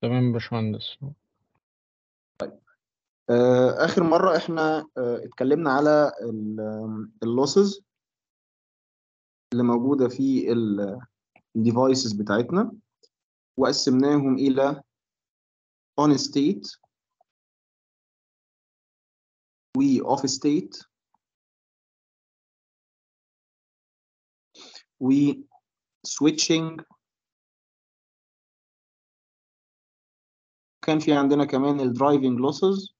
تمام يا باشمهندس آه، آخر مرة إحنا آه، اتكلمنا على اللوسز اللي موجودة في الديفايسز بتاعتنا وقسمناهم إلى on state و off state و switching كان في عندنا كمان الدرايفنج لوسز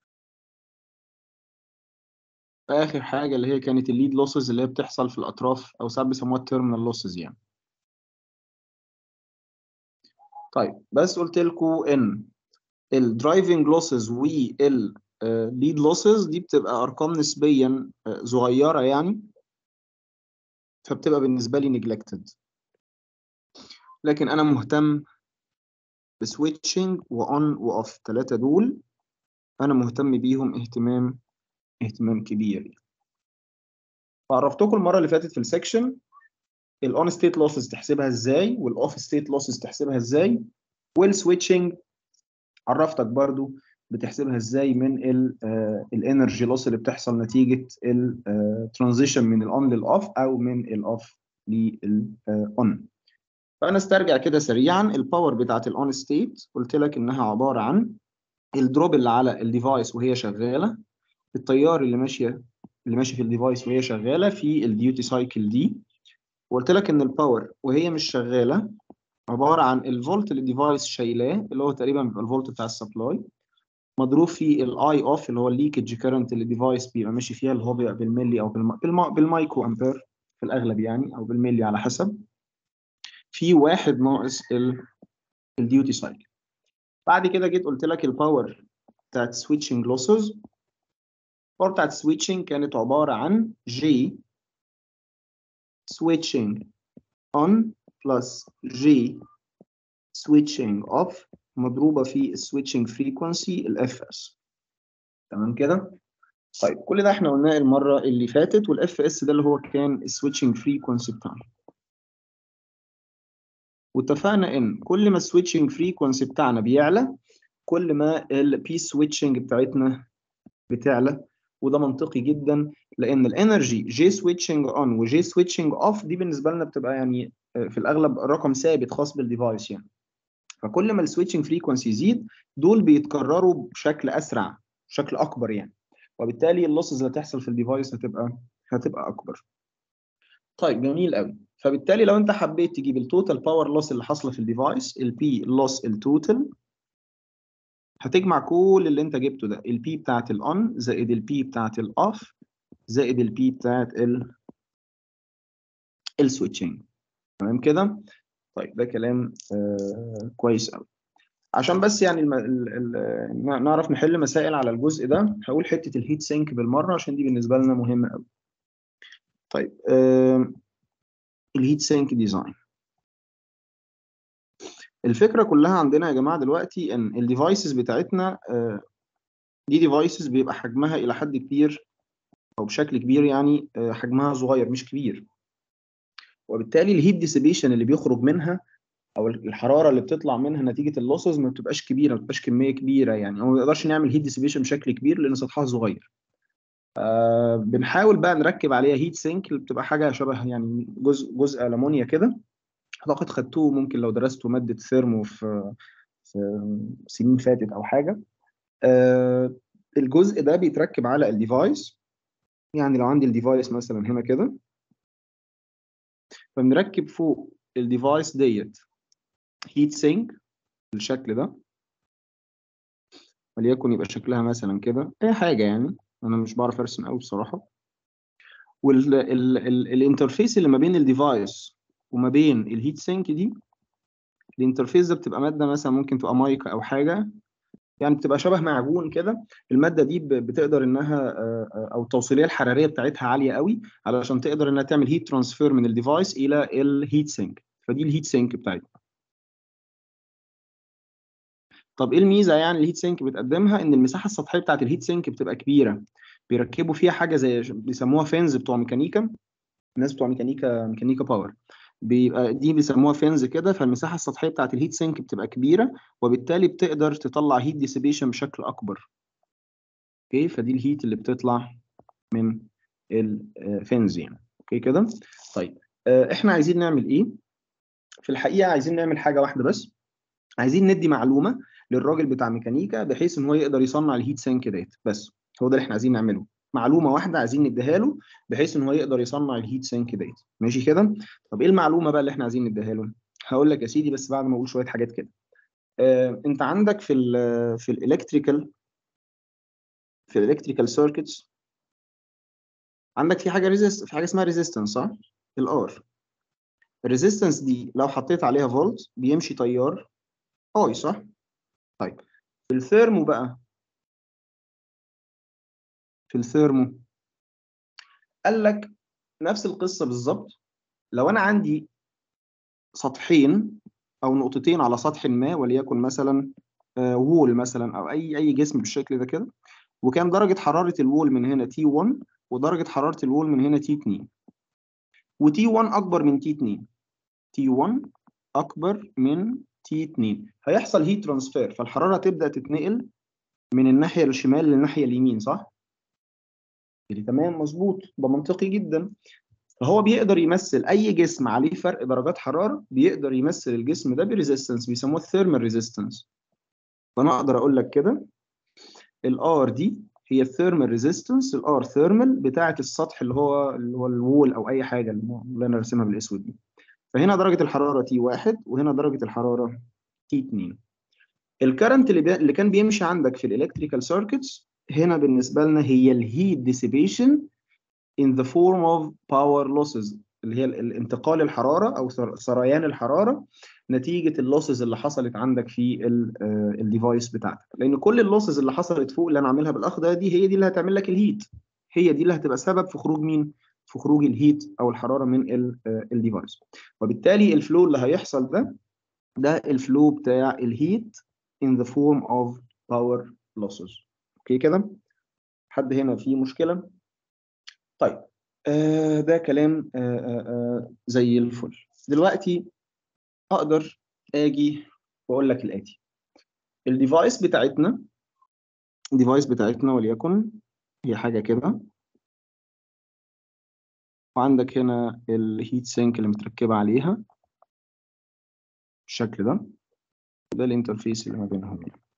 آخر حاجة اللي هي كانت الليد لوسز اللي هي بتحصل في الأطراف أو ساعات بيسموها التيرمينال لوسز يعني. طيب بس قلت لكم إن الدرايفنج لوسز والليد لوسز دي بتبقى أرقام نسبيا آه، صغيرة يعني فبتبقى بالنسبة لي نجلكتد لكن أنا مهتم بسويتشنج وأون وأوف الثلاثة دول أنا مهتم بيهم اهتمام اهتمام كبير فعرفتكم المرة اللي فاتت في السكشن الاون ستيت لوسز تحسبها ازاي والاوف ستيت لوسز تحسبها ازاي والسويتشنج عرفتك برضو بتحسبها ازاي من الانرجي لوس اللي بتحصل نتيجه الترانزيشن من الاون للاوف او من الاوف للاون فانا استرجع كده سريعا الباور بتاعت الاون ستيت قلت لك انها عباره عن الدروب اللي على الديفايس وهي شغاله التيار اللي ماشيه اللي ماشي في الديفايس وهي شغاله في الديوتي سايكل دي وقلت لك ان الباور وهي مش شغاله عباره عن الفولت اللي الديفايس شايلاه اللي هو تقريبا بيبقى الفولت بتاع السبلاي مضروب في الاي اوف اللي هو الليكج كارنت اللي الديفايس بيبقى ماشي فيها اللي هو بيبقى بالملي او بالم... بالم... بالمايكرو امبير في الاغلب يعني او بالملي على حسب في واحد ناقص ال... الديوتي سايكل بعد كده جيت قلت لك الباور بتاعت سويتشنج لوسز الباور بتاعت سويتشنج كانت عباره عن جي switching on plus G switching off مضروبة في السويتشنج فريكونسي الاف اس تمام كده طيب كل ده احنا قلناه المرة اللي فاتت والاف اس ده اللي هو كان السويتشنج فريكونسي بتاعنا واتفقنا ان كل ما السويتشنج فريكونسي بتاعنا بيعلى كل ما البي سويتشنج بتاعتنا بتعلى وده منطقي جدا لان الانرجي جي سويتشنج اون وجي سويتشنج اوف دي بالنسبه لنا بتبقى يعني في الاغلب رقم ثابت خاص بالديفايس يعني فكل ما السويتشنج فريكونسي يزيد دول بيتكرروا بشكل اسرع بشكل اكبر يعني وبالتالي اللوسز اللي هتحصل في الديفايس هتبقى هتبقى اكبر طيب جميل قوي فبالتالي لو انت حبيت تجيب التوتال باور لوس اللي حاصله في الديفايس البي لوس التوتال هتجمع كل اللي انت جبته ده البي بتاعت الاون زائد البي بتاعت الاوف زائد البي بتاعت ال السويتشنج تمام كده طيب ده كلام آه كويس قوي عشان بس يعني الم... ال... ال... نعرف نحل مسائل على الجزء ده هقول حته الهيت سينك بالمره عشان دي بالنسبه لنا مهمه قوي طيب آه الهيت سينك ديزاين الفكره كلها عندنا يا جماعه دلوقتي ان الديفايسز بتاعتنا آه دي ديفايسز بيبقى حجمها الى حد كبير او بشكل كبير يعني آه حجمها صغير مش كبير وبالتالي الهيت ديسيبيشن اللي بيخرج منها او الحراره اللي بتطلع منها نتيجه اللوسز ما بتبقاش كبيره ما بتبقاش كميه كبيره يعني او ما نقدرش نعمل هيت ديسيبيشن بشكل كبير لان سطحها صغير آه بنحاول بقى نركب عليها هيت سينك اللي بتبقى حاجه شبه يعني جزء جزء المونيا كده اعتقد خدتوه ممكن لو درستوا ماده ثيرمو في في سنين فاتت او حاجه آه الجزء ده بيتركب على الديفايس يعني لو عندي الديفايس مثلا هنا كده فبنركب فوق الديفايس ديت هيت سينك بالشكل ده وليكن يبقى شكلها مثلا كده اي حاجه يعني انا مش بعرف ارسم قوي بصراحه والانترفيس اللي ما بين الديفايس وما بين الهيت سينك دي الانترفيس ده بتبقى ماده مثلا ممكن تبقى مايك او حاجه يعني بتبقى شبه معجون كده الماده دي بتقدر انها او التوصيليه الحراريه بتاعتها عاليه قوي علشان تقدر انها تعمل هيت ترانسفير من الديفايس الى الهيت سينك فدي الهيت سينك بتاعتنا طب ايه الميزه يعني الهيت سينك بتقدمها ان المساحه السطحيه بتاعت الهيت سينك بتبقى كبيره بيركبوا فيها حاجه زي بيسموها فينز بتوع ميكانيكا الناس بتوع ميكانيكا ميكانيكا باور بيبقى دي بيسموها فينز كده فالمساحه السطحيه بتاعت الهيت سينك بتبقى كبيره وبالتالي بتقدر تطلع هيت ديسيبيشن بشكل اكبر اوكي فدي الهيت اللي بتطلع من الفينز يعني اوكي كده طيب آه، احنا عايزين نعمل ايه في الحقيقه عايزين نعمل حاجه واحده بس عايزين ندي معلومه للراجل بتاع ميكانيكا بحيث ان هو يقدر يصنع الهيت سينك ديت بس هو ده اللي احنا عايزين نعمله معلومه واحده عايزين نديها له بحيث ان هو يقدر يصنع الهيت سينك ديت ماشي كده طب ايه المعلومه بقى اللي احنا عايزين نديها له هقول لك يا سيدي بس بعد ما اقول شويه حاجات كده آه، انت عندك في ال في الالكتريكال في الالكتريكال سيركتس عندك في حاجه ريزيست في حاجه اسمها ريزيستنس صح الار الريزيستنس دي لو حطيت عليها فولت بيمشي تيار اي صح طيب في الثيرمو بقى في الثيرمو قال لك نفس القصه بالظبط لو انا عندي سطحين او نقطتين على سطح ما وليكن مثلا وول مثلا او اي اي جسم بالشكل ده كده وكان درجه حراره الوول من هنا تي 1 ودرجه حراره الوول من هنا تي 2 وتي 1 اكبر من تي 2 تي 1 اكبر من تي 2 هيحصل هيت ترانسفير فالحراره تبدا تتنقل من الناحيه الشمال للناحيه اليمين صح اللي تمام مظبوط ده منطقي جدا فهو بيقدر يمثل اي جسم عليه فرق درجات حراره بيقدر يمثل الجسم ده بريزيستنس بيسموه الثيرمال ريزيستنس فانا اقدر اقول لك كده الار دي هي الثيرمال ريزيستنس الار ثيرمال بتاعه السطح اللي هو اللي هو الوول او اي حاجه اللي انا راسمها بالاسود دي فهنا درجه الحراره تي 1 وهنا درجه الحراره تي 2 الكرنت اللي, بي... اللي كان بيمشي عندك في الالكتريكال سيركتس هنا بالنسبه لنا هي الهيت ديسيبيشن in the form of power losses اللي هي الانتقال الحراره او سريان الحراره نتيجه اللوسز اللي حصلت عندك في الديفايس بتاعتك لان كل اللوسز اللي حصلت فوق اللي انا عاملها بالاخضر دي هي دي اللي هتعمل لك الهيت هي دي اللي هتبقى سبب في خروج مين في خروج الهيت او الحراره من الديفايس وبالتالي الفلو اللي هيحصل ده ده الفلو بتاع الهيت in the form of power losses اوكي كده حد هنا فيه مشكله طيب آه ده كلام آه آه زي الفل دلوقتي اقدر اجي واقول لك الاتي الديفايس بتاعتنا الديفايس بتاعتنا وليكن هي حاجه كده وعندك هنا الهيت سينك اللي متركبه عليها بالشكل ده ده الانترفيس اللي ما بينهم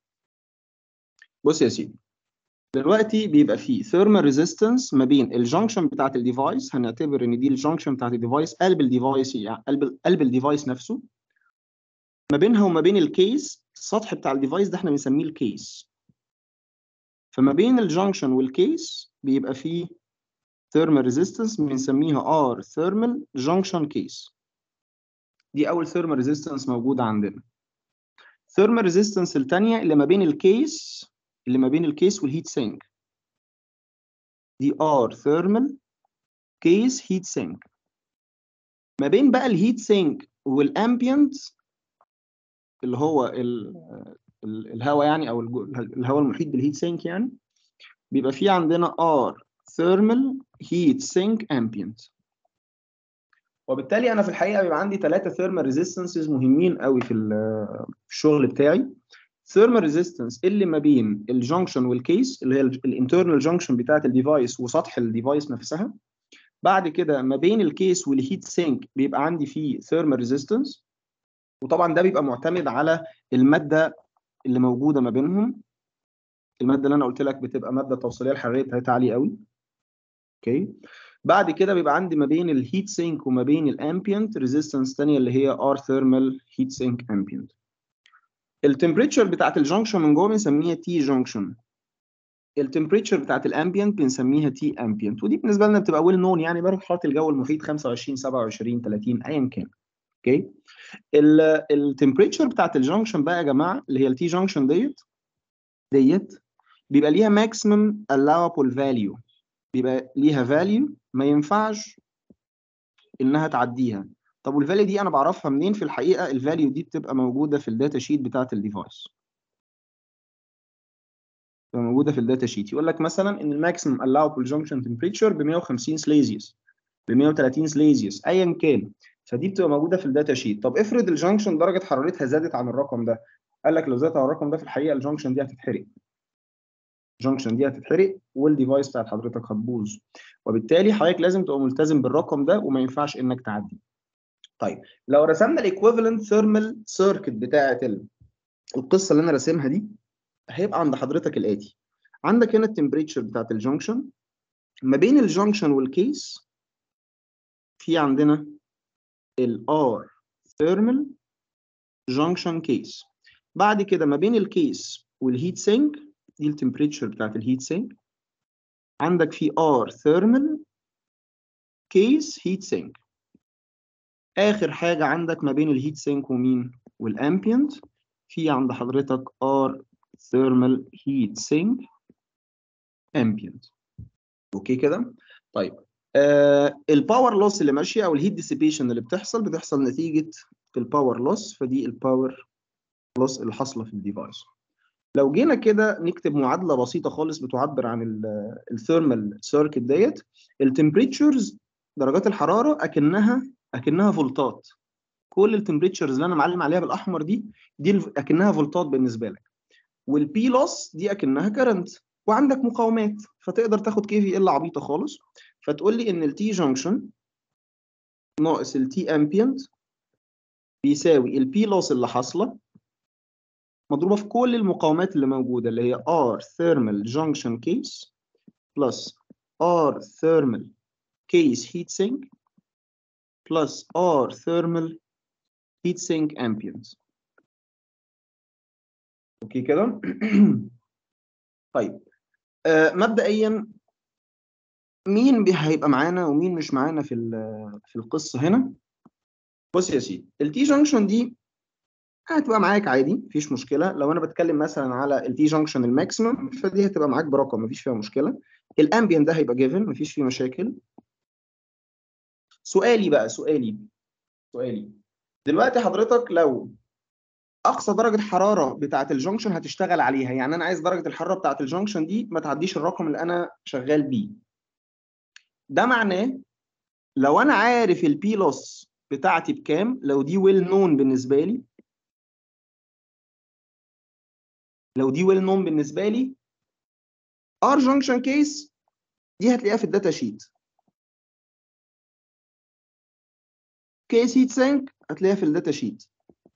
بص يا سيدي دلوقتي بيبقى فيه ثيرمال ريزيستنس ما بين الجنكشن بتاعت الديفايس هنعتبر ان دي الجنكشن بتاعت الديفايس قلب الديفايس يعني قلب قلب الديفايس نفسه ما بينها وما بين الكيس السطح بتاع الديفايس ده احنا بنسميه الكيس فما بين الجنكشن والكيس بيبقى فيه ثيرمال ريزيستنس بنسميها ار ثيرمال جنكشن كيس دي اول ثيرمال ريزيستنس موجوده عندنا ثيرمال ريزيستنس الثانيه اللي ما بين الكيس اللي ما بين الكيس والهيت سينك دي ار ثيرمال كيس هيت سينك ما بين بقى الهيت سينك والامبيانت اللي هو الهواء يعني او الهواء المحيط بالهيت سينك يعني بيبقى في عندنا ار ثيرمال هيت سينك امبيانت وبالتالي انا في الحقيقه بيبقى عندي ثلاثه ثيرمال ريزيستنسز مهمين قوي في الشغل بتاعي ثيرمال ريزيستنس اللي ما بين الجنكشن والكيس اللي هي الانترنال جنكشن بتاعت الديفايس وسطح الديفايس نفسها بعد كده ما بين الكيس والهيت سينك بيبقى عندي فيه ثيرمال ريزيستنس وطبعا ده بيبقى معتمد على الماده اللي موجوده ما بينهم الماده اللي انا قلت لك بتبقى ماده التوصيليه الحراريه بتاعتها عاليه قوي اوكي بعد كده بيبقى عندي ما بين الهيت سينك وما بين الامبيانت ريزيستنس ثانيه اللي هي ار ثيرمال هيت سينك امبيانت التمبريتشر بتاعت الجنكشن من جوه بنسميها تي جنكشن التمبريتشر بتاعت الامبيانت بنسميها تي امبيانت ودي بالنسبه لنا بتبقى ويل نون يعني درجه حراره الجو المحيط 25 27 30 ايا كان اوكي التمبريتشر بتاعت الجنكشن بقى يا جماعه اللي هي التي جنكشن ديت ديت بيبقى ليها ماكسيمم allowable فاليو بيبقى ليها فاليو ما ينفعش انها تعديها طب والفاليو دي انا بعرفها منين في الحقيقه الفاليو دي بتبقى موجوده في الداتا شيت بتاعه الديفايس بتبقى موجوده في الداتا شيت يقول لك مثلا ان الماكسيمم allowable junction temperature ب 150 سليزيوس ب 130 سليزيوس ايا كان فدي بتبقى موجوده في الداتا شيت طب افرض الجنكشن درجه حرارتها زادت عن الرقم ده قال لك لو زادت عن الرقم ده في الحقيقه الجنكشن دي هتتحرق الجنكشن دي هتتحرق والديفايس بتاعت حضرتك هتبوظ وبالتالي حضرتك لازم تبقى ملتزم بالرقم ده وما ينفعش انك تعدي طيب لو رسمنا الايكويفالنت ثيرمال سيركت بتاعه القصه اللي انا راسمها دي هيبقى عند حضرتك الاتي عندك هنا التمبريتشر بتاعت الجنكشن ما بين الجنكشن والكيس في عندنا الار ثيرمال جنكشن كيس بعد كده ما بين الكيس والهيت سينك دي التمبريتشر بتاعت الهيت سينك عندك في ار ثيرمال كيس هيت سينك اخر حاجه عندك ما بين الهيت سينك ومين والامبيانت في عند حضرتك ار ثيرمال هيت سينك امبيانت اوكي كده طيب آه الباور لوس اللي ماشيه او الهيت ديسيبيشن اللي بتحصل بتحصل نتيجه الباور لوس فدي الباور لوس اللي حاصله في الديفايس لو جينا كده نكتب معادله بسيطه خالص بتعبر عن الثيرمال سيركت ديت التمبريتشرز درجات الحراره اكنها اكنها فولتات كل التمبريتشرز اللي انا معلم عليها بالاحمر دي دي اكنها فولتات بالنسبه لك والبي لوس دي اكنها كرنت وعندك مقاومات فتقدر تاخد كي في ال عبيطه خالص فتقول لي ان التي جنكشن ناقص التي امبيانت بيساوي البي لوس اللي حاصله مضروبه في كل المقاومات اللي موجوده اللي هي R thermal junction case plus R thermal case heat sink plus R thermal heat sink ambient اوكي كده طيب آه مبدئيا مين هيبقى معانا ومين مش معانا في في القصه هنا بص يا سيدي التي جنكشن دي هتبقى معاك عادي مفيش مشكله لو انا بتكلم مثلا على التي جنكشن الماكسيمم فدي هتبقى معاك برقم مفيش فيها مشكله الامبيان ده هيبقى جيفن مفيش فيه مشاكل سؤالي بقى سؤالي سؤالي دلوقتي حضرتك لو اقصى درجه حراره بتاعه الجنكشن هتشتغل عليها يعني انا عايز درجه الحراره بتاعه الجنكشن دي ما تعديش الرقم اللي انا شغال بيه ده معناه لو انا عارف البي لوس بتاعتي بكام لو دي ويل نون بالنسبه لي لو دي ويل نون بالنسبه لي ار جنكشن كيس دي هتلاقيها في الداتا شيت كيس هيت سينك هتلاقيها في الداتا شيت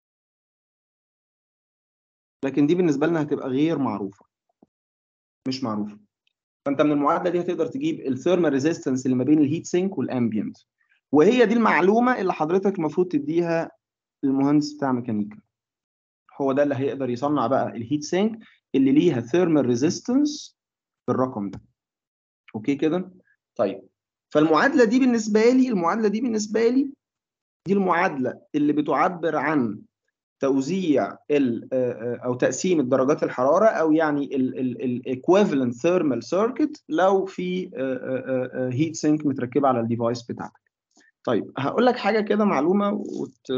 لكن دي بالنسبه لنا هتبقى غير معروفه مش معروفه فانت من المعادله دي هتقدر تجيب الثيرمال ريزيستنس اللي ما بين الهيت سينك والامبيانت وهي دي المعلومه اللي حضرتك المفروض تديها للمهندس بتاع ميكانيكا هو ده اللي هيقدر يصنع بقى الهيت سينك اللي ليها ثيرمال ريزيستنس بالرقم ده اوكي كده طيب فالمعادله دي بالنسبه لي المعادله دي بالنسبه لي دي المعادله اللي بتعبر عن توزيع او تقسيم درجات الحراره او يعني الايكويفالنت ثيرمال سيركت لو في هيت سينك متركبه على الديفايس بتاعتك طيب هقول لك حاجه كده معلومه وت...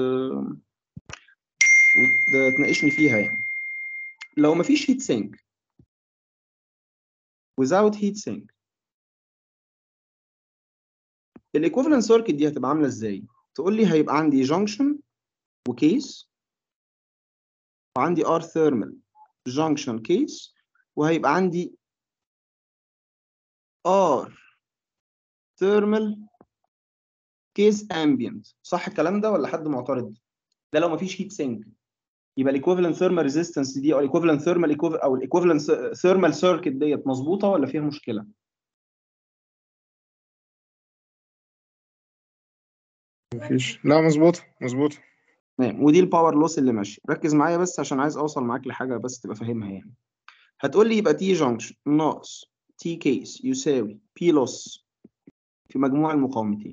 وتناقشني فيها يعني لو مفيش هيت سينك without heat sink الايكوفالنت سيركت دي هتبقى عامله ازاي تقول لي هيبقى عندي جانكشن وكيس وعندي ار ثيرمال جانكشن كيس وهيبقى عندي ار ثيرمال كيس امبيانت صح الكلام ده ولا حد معترض ده لو مفيش هيت سينك يبقى الايكوفالنت ثيرمال ريزيستنس دي او الايكوفالنت ثيرمال او الايكوفالنت ثيرمال سيركت ديت مظبوطه ولا فيها مشكله مفيش لا مظبوط مظبوط تمام ودي الباور لوس اللي ماشي ركز معايا بس عشان عايز اوصل معاك لحاجه بس تبقى فاهمها يعني هتقول لي يبقى تي جانكشن ناقص تي كيس يساوي بي لوس في مجموع المقاومتين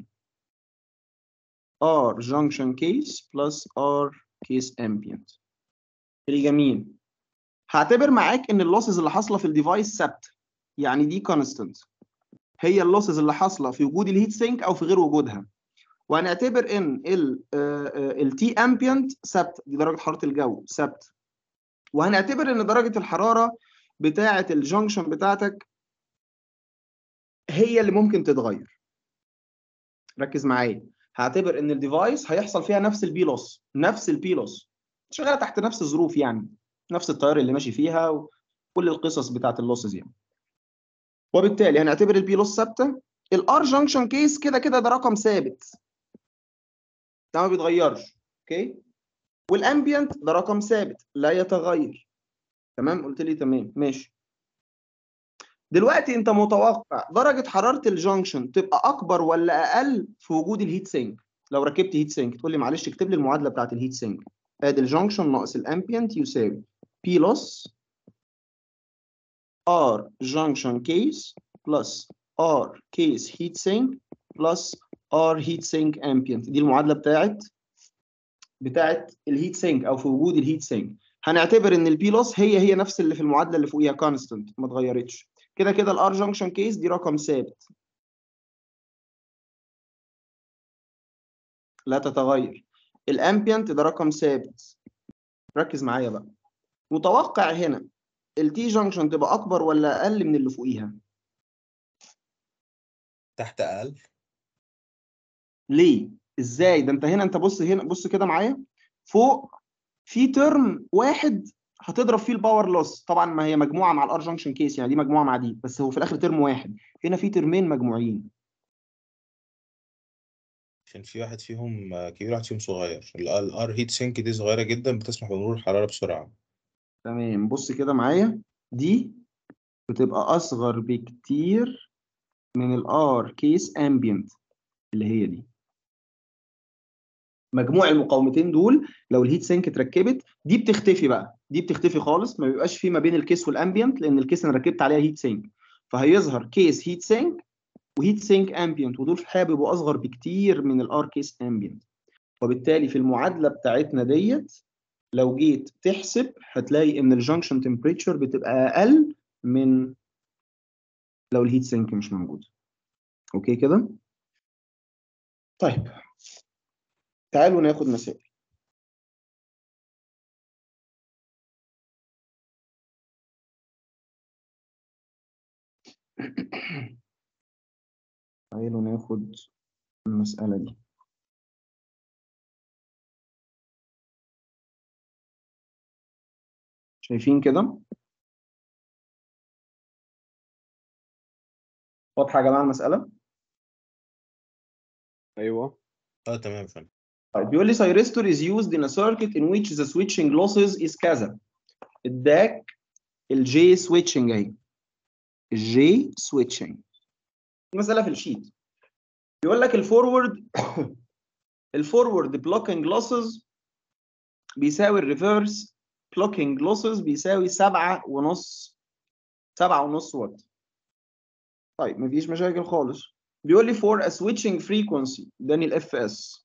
ار جانكشن كيس بلس ار كيس امبيانت جميل هعتبر معاك ان اللوسز اللي حاصله في الديفايس ثابته يعني دي كونستنت هي اللوسز اللي حاصله في وجود الهيت سينك او في غير وجودها وهنعتبر ان التي امبيانت ثابت دي درجه حراره الجو ثابت وهنعتبر ان درجه الحراره بتاعه الجنكشن بتاعتك هي اللي ممكن تتغير ركز معايا هعتبر ان الديفايس هيحصل فيها نفس البي لوس نفس البي لوس شغاله تحت نفس الظروف يعني نفس التيار اللي ماشي فيها وكل القصص بتاعت اللوسز يعني وبالتالي هنعتبر البي لوس ثابته الار جانكشن كيس كده كده ده رقم ثابت ده ما بيتغيرش اوكي والامبيانت ده رقم ثابت لا يتغير تمام قلت لي تمام ماشي دلوقتي انت متوقع درجه حراره الجانكشن تبقى اكبر ولا اقل في وجود الهيت سينك لو ركبت هيت سينك تقول لي معلش اكتب لي المعادله بتاعت الهيت سينك ادي الجانكشن ناقص الامبيانت يساوي بي لوس ار جانكشن كيس بلس ار كيس هيت سينك بلس ار هيت سينك امبيانت دي المعادله بتاعت بتاعت الهيت سينك او في وجود الهيت سينك هنعتبر ان البي لوس هي هي نفس اللي في المعادله اللي فوقيها كونستنت ما اتغيرتش كده كده الار جانكشن كيس دي رقم ثابت لا تتغير الامبيانت ده رقم ثابت ركز معايا بقى متوقع هنا التي جانكشن تبقى اكبر ولا اقل من اللي فوقيها تحت اقل ليه ازاي ده انت هنا انت بص هنا بص كده معايا فوق في ترم واحد هتضرب فيه الباور لوس طبعا ما هي مجموعه مع الار جانكشن كيس يعني دي مجموعه مع دي بس هو في الاخر ترم واحد هنا في ترمين مجموعين عشان في واحد فيهم آه، كبير واحد فيهم صغير الار هيت سينك دي صغيره جدا بتسمح بمرور الحراره بسرعه تمام بص كده معايا دي بتبقى اصغر بكتير من الار كيس امبيانت اللي هي دي مجموع المقاومتين دول لو الهيت سينك اتركبت دي بتختفي بقى دي بتختفي خالص ما بيبقاش في ما بين الكيس والامبيانت لان الكيس انا ركبت عليها هيت سينك فهيظهر كيس هيت سينك وهيت سينك امبيانت ودول في الحقيقه بيبقوا اصغر بكتير من الار كيس امبيانت وبالتالي في المعادله بتاعتنا ديت لو جيت تحسب هتلاقي ان الجنكشن تمبريتشر بتبقى اقل من لو الهيت سينك مش موجود اوكي كده طيب تعالوا ناخد مسائل تعالوا ناخد المسألة دي شايفين كده واضحة يا جماعة المسألة ايوه اه تمام يا فندم طيب بيقول لي thyristor is used in a circuit in which the switching losses is كذا اداك الجي switching اهي الجي switching المسألة في الشيت بيقول لك الفورورد الفورورد بلوكينج لوسز بيساوي الريفرس بلوكينج لوسز بيساوي سبعة ونص سبعة ونص وات طيب مفيش مشاكل خالص بيقول لي for a switching frequency اداني الاف اس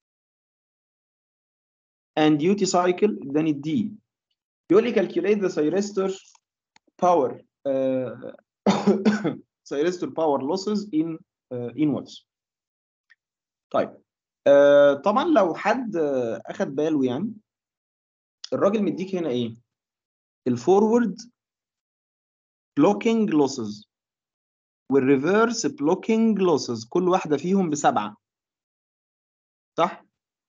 and duty cycle اداني الدي بيقول لي calculate the thyristor power uh, thyristor power losses in uh, in watts طيب آه طبعا لو حد آه اخد باله يعني الراجل مديك هنا ايه الفورورد بلوكينج لوسز والريفرس بلوكينج لوسز كل واحده فيهم بسبعه صح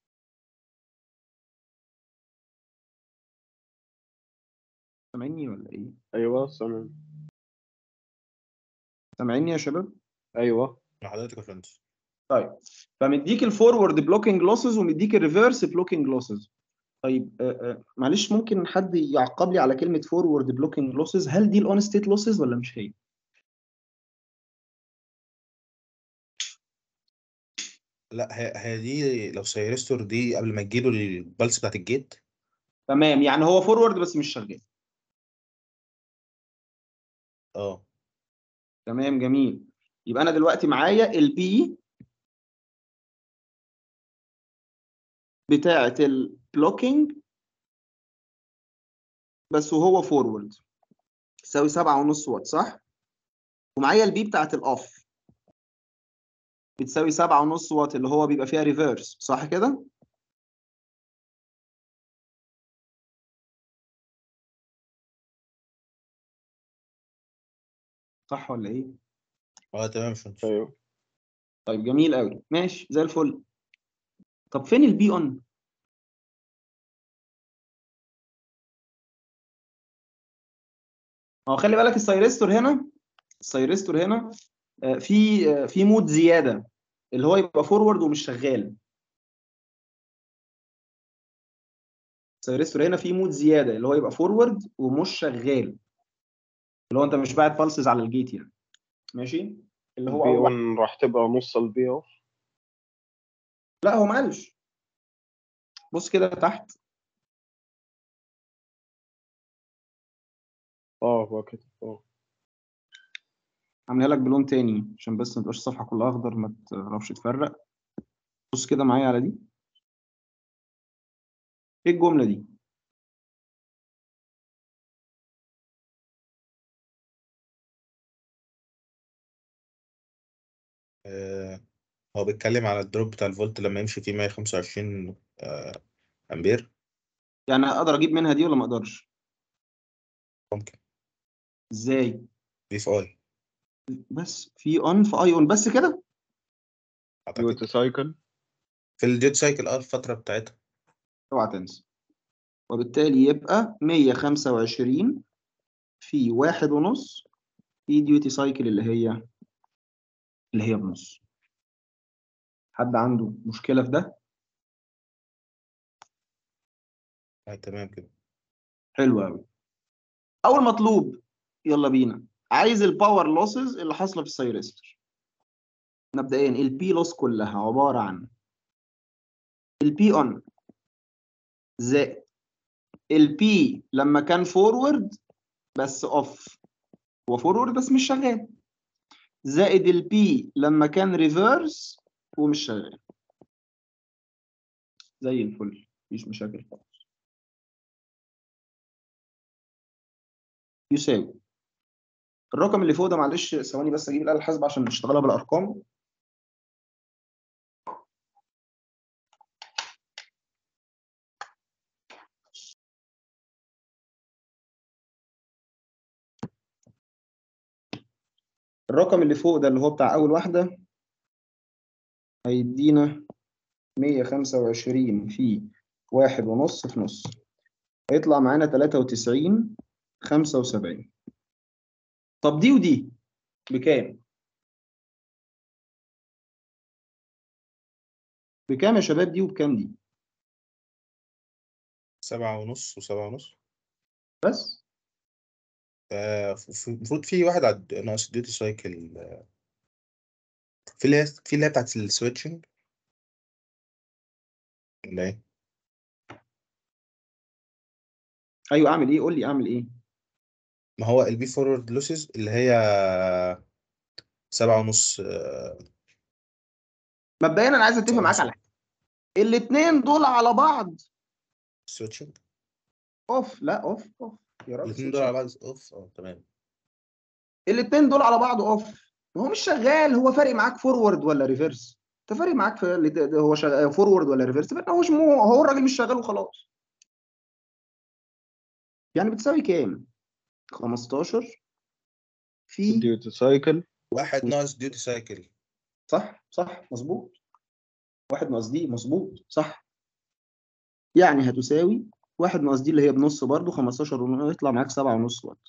سامعني ولا ايه ايوه سامع سامعيني يا شباب ايوه مع حضرتك يا فندم طيب فمديك الفورورد بلوكينج لوسز ومديك الريفرس بلوكينج لوسز طيب آه آه معلش ممكن حد يعقب لي على كلمه فورورد بلوكينج لوسز هل دي الاون ستيت لوسز ولا مش هي لا هي هي دي لو سيرستور دي قبل ما تجيله البلس بتاعت الجيت تمام يعني هو فورورد بس مش شغال اه تمام جميل يبقى انا دلوقتي معايا البي بتاعه البلوكينج بس وهو فورورد تساوي سبعة ونص وات صح؟ ومعايا البي بتاعه الاوف بتساوي سبعة ونص وات اللي هو بيبقى فيها ريفيرس صح كده؟ صح ولا ايه؟ اه تمام يا فندم ايوه طيب جميل قوي ماشي زي الفل طب فين البي اون هو خلي بالك السايرستور هنا السايرستور هنا آه، في آه، في مود زياده اللي هو يبقى فورورد ومش شغال السايرستور هنا في مود زياده اللي هو يبقى فورورد ومش شغال اللي هو انت مش باعت بالسز على الجيت يعني ماشي اللي هو بي أول- 1 راح تبقى نص البي اوف لا هو ما قالش بص كده تحت اه هو كده اه عاملها لك بلون تاني عشان بس ما تبقاش الصفحه كلها اخضر ما تعرفش تفرق بص كده معايا على دي ايه الجمله دي آه، هو بيتكلم على الدروب بتاع الفولت لما يمشي فيه 125 آه، امبير يعني اقدر اجيب منها دي ولا ما اقدرش ممكن ازاي في في اي بس في اون في اي اون بس كده اعتقد ديوتي سايكل في الديود سايكل اه الفتره بتاعتها اوعى تنسى وبالتالي يبقى 125 في واحد ونص في ديوتي سايكل اللي هي اللي هي بنص حد عنده مشكله في ده آه تمام كده حلو قوي اول مطلوب يلا بينا عايز الباور لوسز اللي حاصله في السايرستر مبدئيا البي لوس كلها عباره عن البي اون زائد البي لما كان فورورد بس اوف هو فورورد بس مش شغال زائد البي لما كان ريفرس ومش شغال زي الفل مفيش مشاكل خالص يساوي الرقم اللي فوق ده معلش ثواني بس اجيب الاله الحاسبه عشان نشتغلها بالارقام الرقم اللي فوق ده اللي هو بتاع اول واحده هيدينا 125 في واحد ونص في نص هيطلع معانا 93 75 طب دي ودي بكام؟ بكام يا شباب دي وبكام دي؟ سبعة ونص وسبعة ونص بس آه، ف- ف- المفروض في واحد على الد- ناقص الديوتي سايكل آه، في اللي هي في اللي هي بتاعت السويتشنج ولا ايه؟ ايوه اعمل ايه؟ قول لي اعمل ايه؟ ما هو البي فورورد لوسز اللي هي سبعة ونص آه، مبدئيا انا عايز اتفق سبعة معاك ونص على حاجه الاثنين دول على بعض سويتشنج اوف لا اوف اوف يا راجل الاثنين دول على بعض اوف اه تمام الاثنين دول على بعض اوف ما هو مش شغال هو فارق معاك فورورد ولا ريفرس انت فارق معاك في اللي ده- ده هو شغال فورورد ولا ريفرس يبقى هو مو هو الراجل مش شغال وخلاص يعني بتساوي كام 15 في ديوتي سايكل واحد ناقص ديوتي سايكل صح صح مظبوط واحد ناقص دي مظبوط صح يعني هتساوي واحد ناقص دي اللي هي بنص برضه 15 ونص يطلع معاك سبعة ونص وات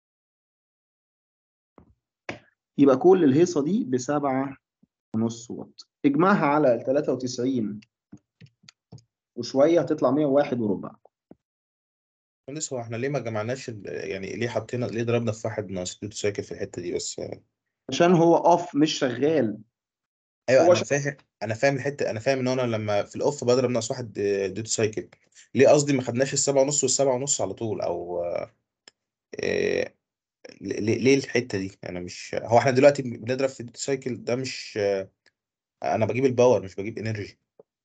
يبقى كل الهيصة دي بسبعة ونص وات اجمعها على ال 93 وشوية هتطلع 101 وربع بس هو احنا ليه ما جمعناش ال- يعني ليه حطينا ليه ضربنا في واحد ناقص ديوتي سايكل في الحتة دي بس آه، عشان هو اوف مش شغال ايوه هو انا ش- فاهم انا فاهم الحته انا فاهم ان انا لما في الاوف بضرب ناقص واحد آه، ديوتي سايكل ليه قصدي ما خدناش السبعة ونص والسبعة ونص على طول او آه، آه، ليه ليه الحته دي انا مش هو احنا دلوقتي بنضرب في الديوتي سايكل ده مش آه، انا بجيب الباور مش بجيب انرجي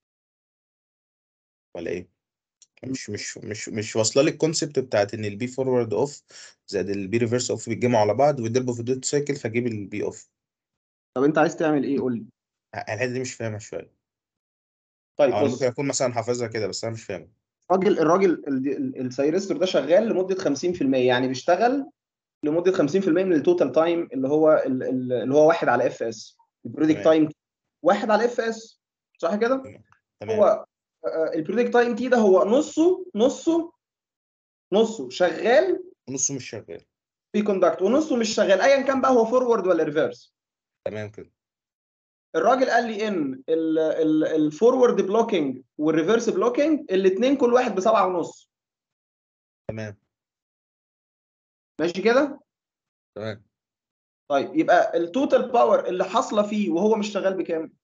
ولا ايه مش مش مش مش واصله لي الكونسيبت بتاعت ان البي فورورد اوف زائد البي ريفرس اوف بيتجمعوا على بعض ويضربوا في الديوتي سايكل فاجيب البي اوف طب انت عايز تعمل ايه قول لي الحته دي مش فاهمها شويه طيب او انا بص ممكن اكون مثلا حافظها كده بس انا مش فاهم الراجل الراجل ال- ال- السايرستور ده شغال لمده 50% يعني بيشتغل لمده 50% من التوتال تايم اللي هو ال- ال- اللي هو واحد على اف اس البريدكت تمام. تايم واحد على اف اس صح كده؟ تمام هو البريدكت تايم تي ده هو نصه نصه نصه شغال نصه مش شغال في كوندكت ونصه مش شغال ايا كان بقى هو فورورد ولا ريفرس تمام كده الراجل قال لي ان الفورورد بلوكينج والريفرس بلوكينج الاثنين كل واحد بسبعة ونص تمام ماشي كده تمام طيب يبقى التوتال باور اللي حاصله فيه وهو مش شغال بكام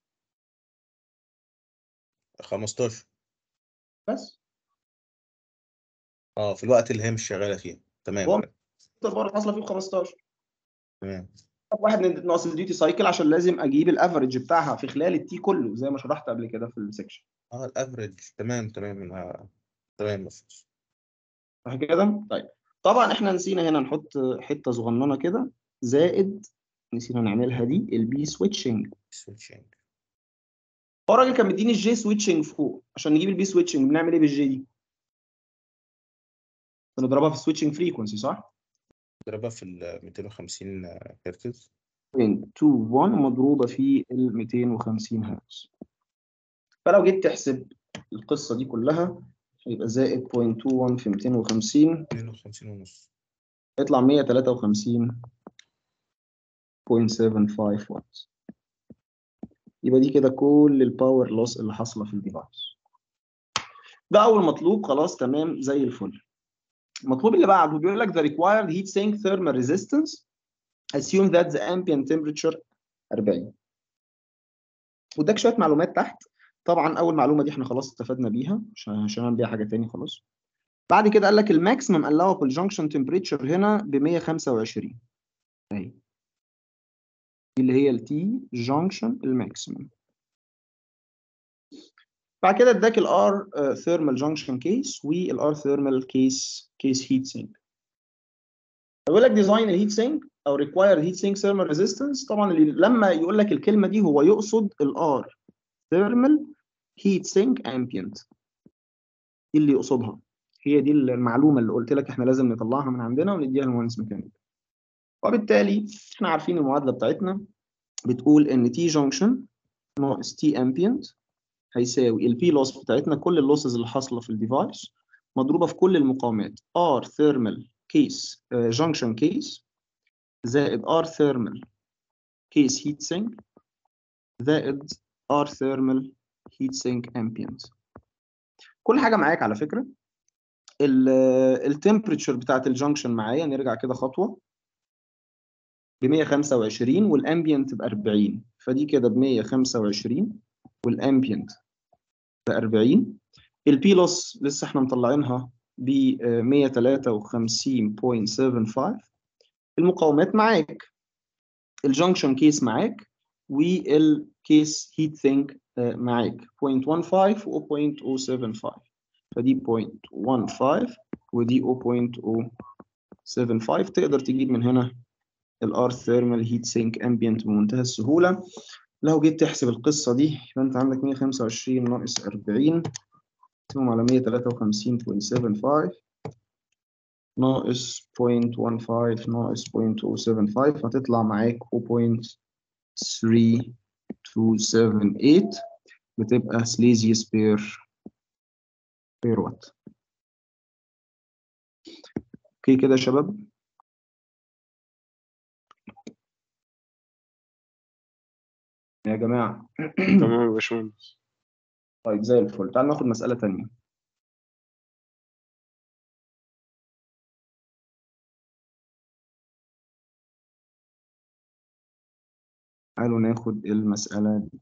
15 بس اه في الوقت اللي هي مش شغاله فيه تمام هو- كده. التوتال باور اللي حاصله فيه ب 15 تمام طب واحد ناقص الديوتي سايكل عشان لازم اجيب الافرج بتاعها في خلال التي كله زي ما شرحت قبل كده في السكشن اه الافريج تمام تمام آه. تمام مفيش صح كده طيب طبعا احنا نسينا هنا نحط حته صغننه كده زائد نسينا نعملها دي البي سويتشنج سويتشنج هو الراجل كان مديني الجي سويتشنج فوق عشان نجيب البي سويتشنج بنعمل ايه بالجي دي؟ بنضربها في السويتشنج فريكونسي صح؟ ضربها في ال 250 هرتز 0.21 مضروبه في ال 250 هرتز فلو جيت تحسب القصه دي كلها هيبقى زائد 0.21 في 250 250 ونص يطلع 153.75 واط يبقى دي كده كل الباور لوس اللي حاصله في الديفايس ده اول مطلوب خلاص تمام زي الفل المطلوب اللي بعده بيقول لك the required heat sink thermal resistance assume that the ambient temperature 40 واداك شويه معلومات تحت طبعا اول معلومه دي احنا خلاص استفدنا بيها عشان عشان نعمل بيها حاجه تاني خلاص بعد كده قال لك الماكسيمم allowable junction temperature هنا ب 125 اهي دي اللي هي التي جانكشن الماكسيمم بعد كده اداك الار ثيرمال جانكشن كيس والار ثيرمال كيس كيس هيت سينك بيقول لك ديزاين الهيت سينك او ريكوايرد هيت سينك ثيرمال ريزيستنس طبعا اللي لما يقول لك الكلمه دي هو يقصد الار ثيرمال هيت سينك امبيانت دي اللي يقصدها هي دي المعلومه اللي قلت لك احنا لازم نطلعها من عندنا ونديها للمهندس ميكانيك وبالتالي احنا عارفين المعادله بتاعتنا بتقول ان تي جانكشن ناقص تي امبيانت هيساوي البي لوس بتاعتنا كل اللوسز اللي حاصله في الديفايس مضروبه في كل المقاومات ار ثيرمال كيس جانكشن كيس زائد ار ثيرمال كيس هيت سينك زائد ار ثيرمال هيت سينك امبيانت كل حاجه معاك على فكره التمبريتشر بتاعت الجانكشن معايا نرجع كده خطوه ب 125 والامبيانت ب 40 فدي كده ب 125 والامبيانت ب 40 البي لوس لسه احنا مطلعينها ب 153.75 المقاومات معاك الجنكشن كيس معاك والكيس هيت سينك معاك 0.15 و 0.075 فدي 0.15 ودي 0.075 تقدر تجيب من هنا الار ثيرمال هيت سينك امبيانت بمنتهى السهوله لو جيت تحسب القصه دي يبقى انت عندك 125 ناقص 40 تقوم على 153.75 ناقص 0.15 ناقص 0.075 هتطلع معاك 0.3278 بتبقى سليزيوس بير بير وات اوكي كده يا شباب يا جماعة تمام يا باشمهندس طيب زي الفل تعال ناخد مسألة تانية تعالوا ناخد المسألة دي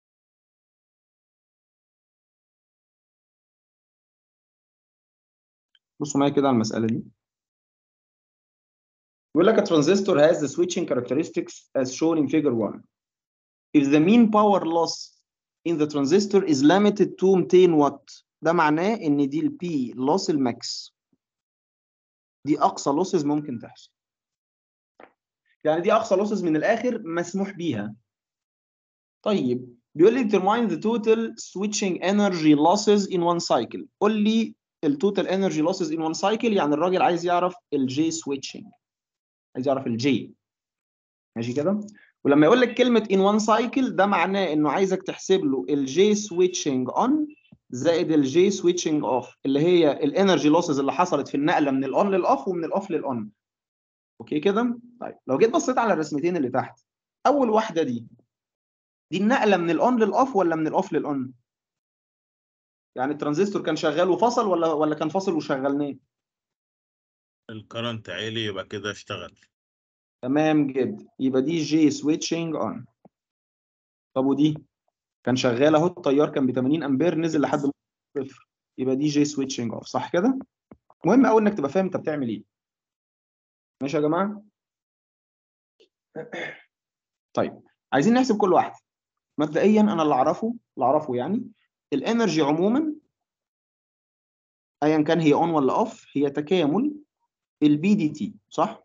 بصوا معايا كده على المسألة دي بيقول لك a transistor has the switching characteristics as shown in figure 1 if the mean power loss in the transistor is limited to 200 watt ده معناه ان دي البي لوس الماكس دي اقصى لوسز ممكن تحصل يعني دي اقصى لوسز من الاخر مسموح بيها طيب بيقول لي determine the total switching energy losses in one cycle قول لي التوتال انرجي losses in one cycle يعني الراجل عايز يعرف الجي switching عايز يعرف الجي ماشي كده ولما يقول لك كلمه in one cycle ده معناه انه عايزك تحسب له الجي switching on زائد الجي switching off اللي هي الانرجي لوسز اللي حصلت في النقله من الاون للاوف ومن الاوف للاون اوكي كده طيب لو جيت بصيت على الرسمتين اللي تحت اول واحده دي دي النقله من الاون للاوف ولا من الاوف للاون يعني الترانزستور كان شغال وفصل ولا ولا كان فاصل وشغلناه الكرنت عالي يبقى كده اشتغل تمام جدا يبقى دي جي سويتشنج اون طب ودي كان شغال اهو التيار كان ب 80 امبير نزل لحد صفر يبقى دي جي سويتشنج اوف صح كده مهم قوي انك تبقى فاهم انت بتعمل ايه ماشي يا جماعه طيب عايزين نحسب كل واحده مبدئيا انا اللي اعرفه اللي اعرفه يعني الانرجي عموما ايا كان هي اون ولا اوف هي تكامل البي دي تي صح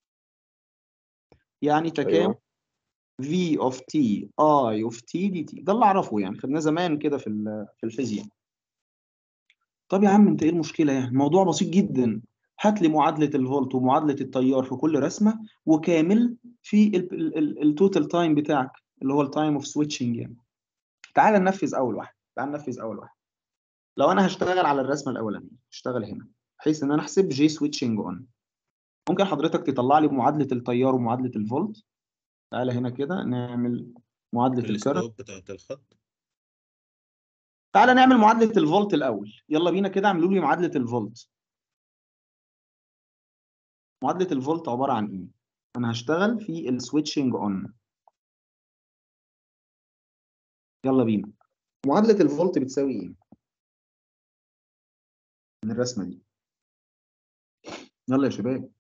يعني تكامل أيوة. V of T I of T دي T ده اللي اعرفه يعني خدناه زمان كده في ال- في الفيزياء طب يا عم انت ايه المشكله يعني الموضوع بسيط جدا هات لي معادله الفولت ومعادله التيار في كل رسمه وكامل في التوتال تايم بتاعك اللي هو التايم اوف سويتشنج يعني تعال ننفذ اول واحد تعال ننفذ اول واحد لو انا هشتغل على الرسمه الاولانيه هشتغل هنا بحيث ان انا احسب جي سويتشنج اون ممكن حضرتك تطلع لي معادله التيار ومعادله الفولت تعالى هنا كده نعمل معادله الكرنت السلوب بتاعت الخط تعالى نعمل معادله الفولت الاول يلا بينا كده اعملوا لي معادله الفولت معادله الفولت عباره عن ايه انا هشتغل في السويتشنج اون يلا بينا معادله الفولت بتساوي ايه من الرسمه دي يلا يا شباب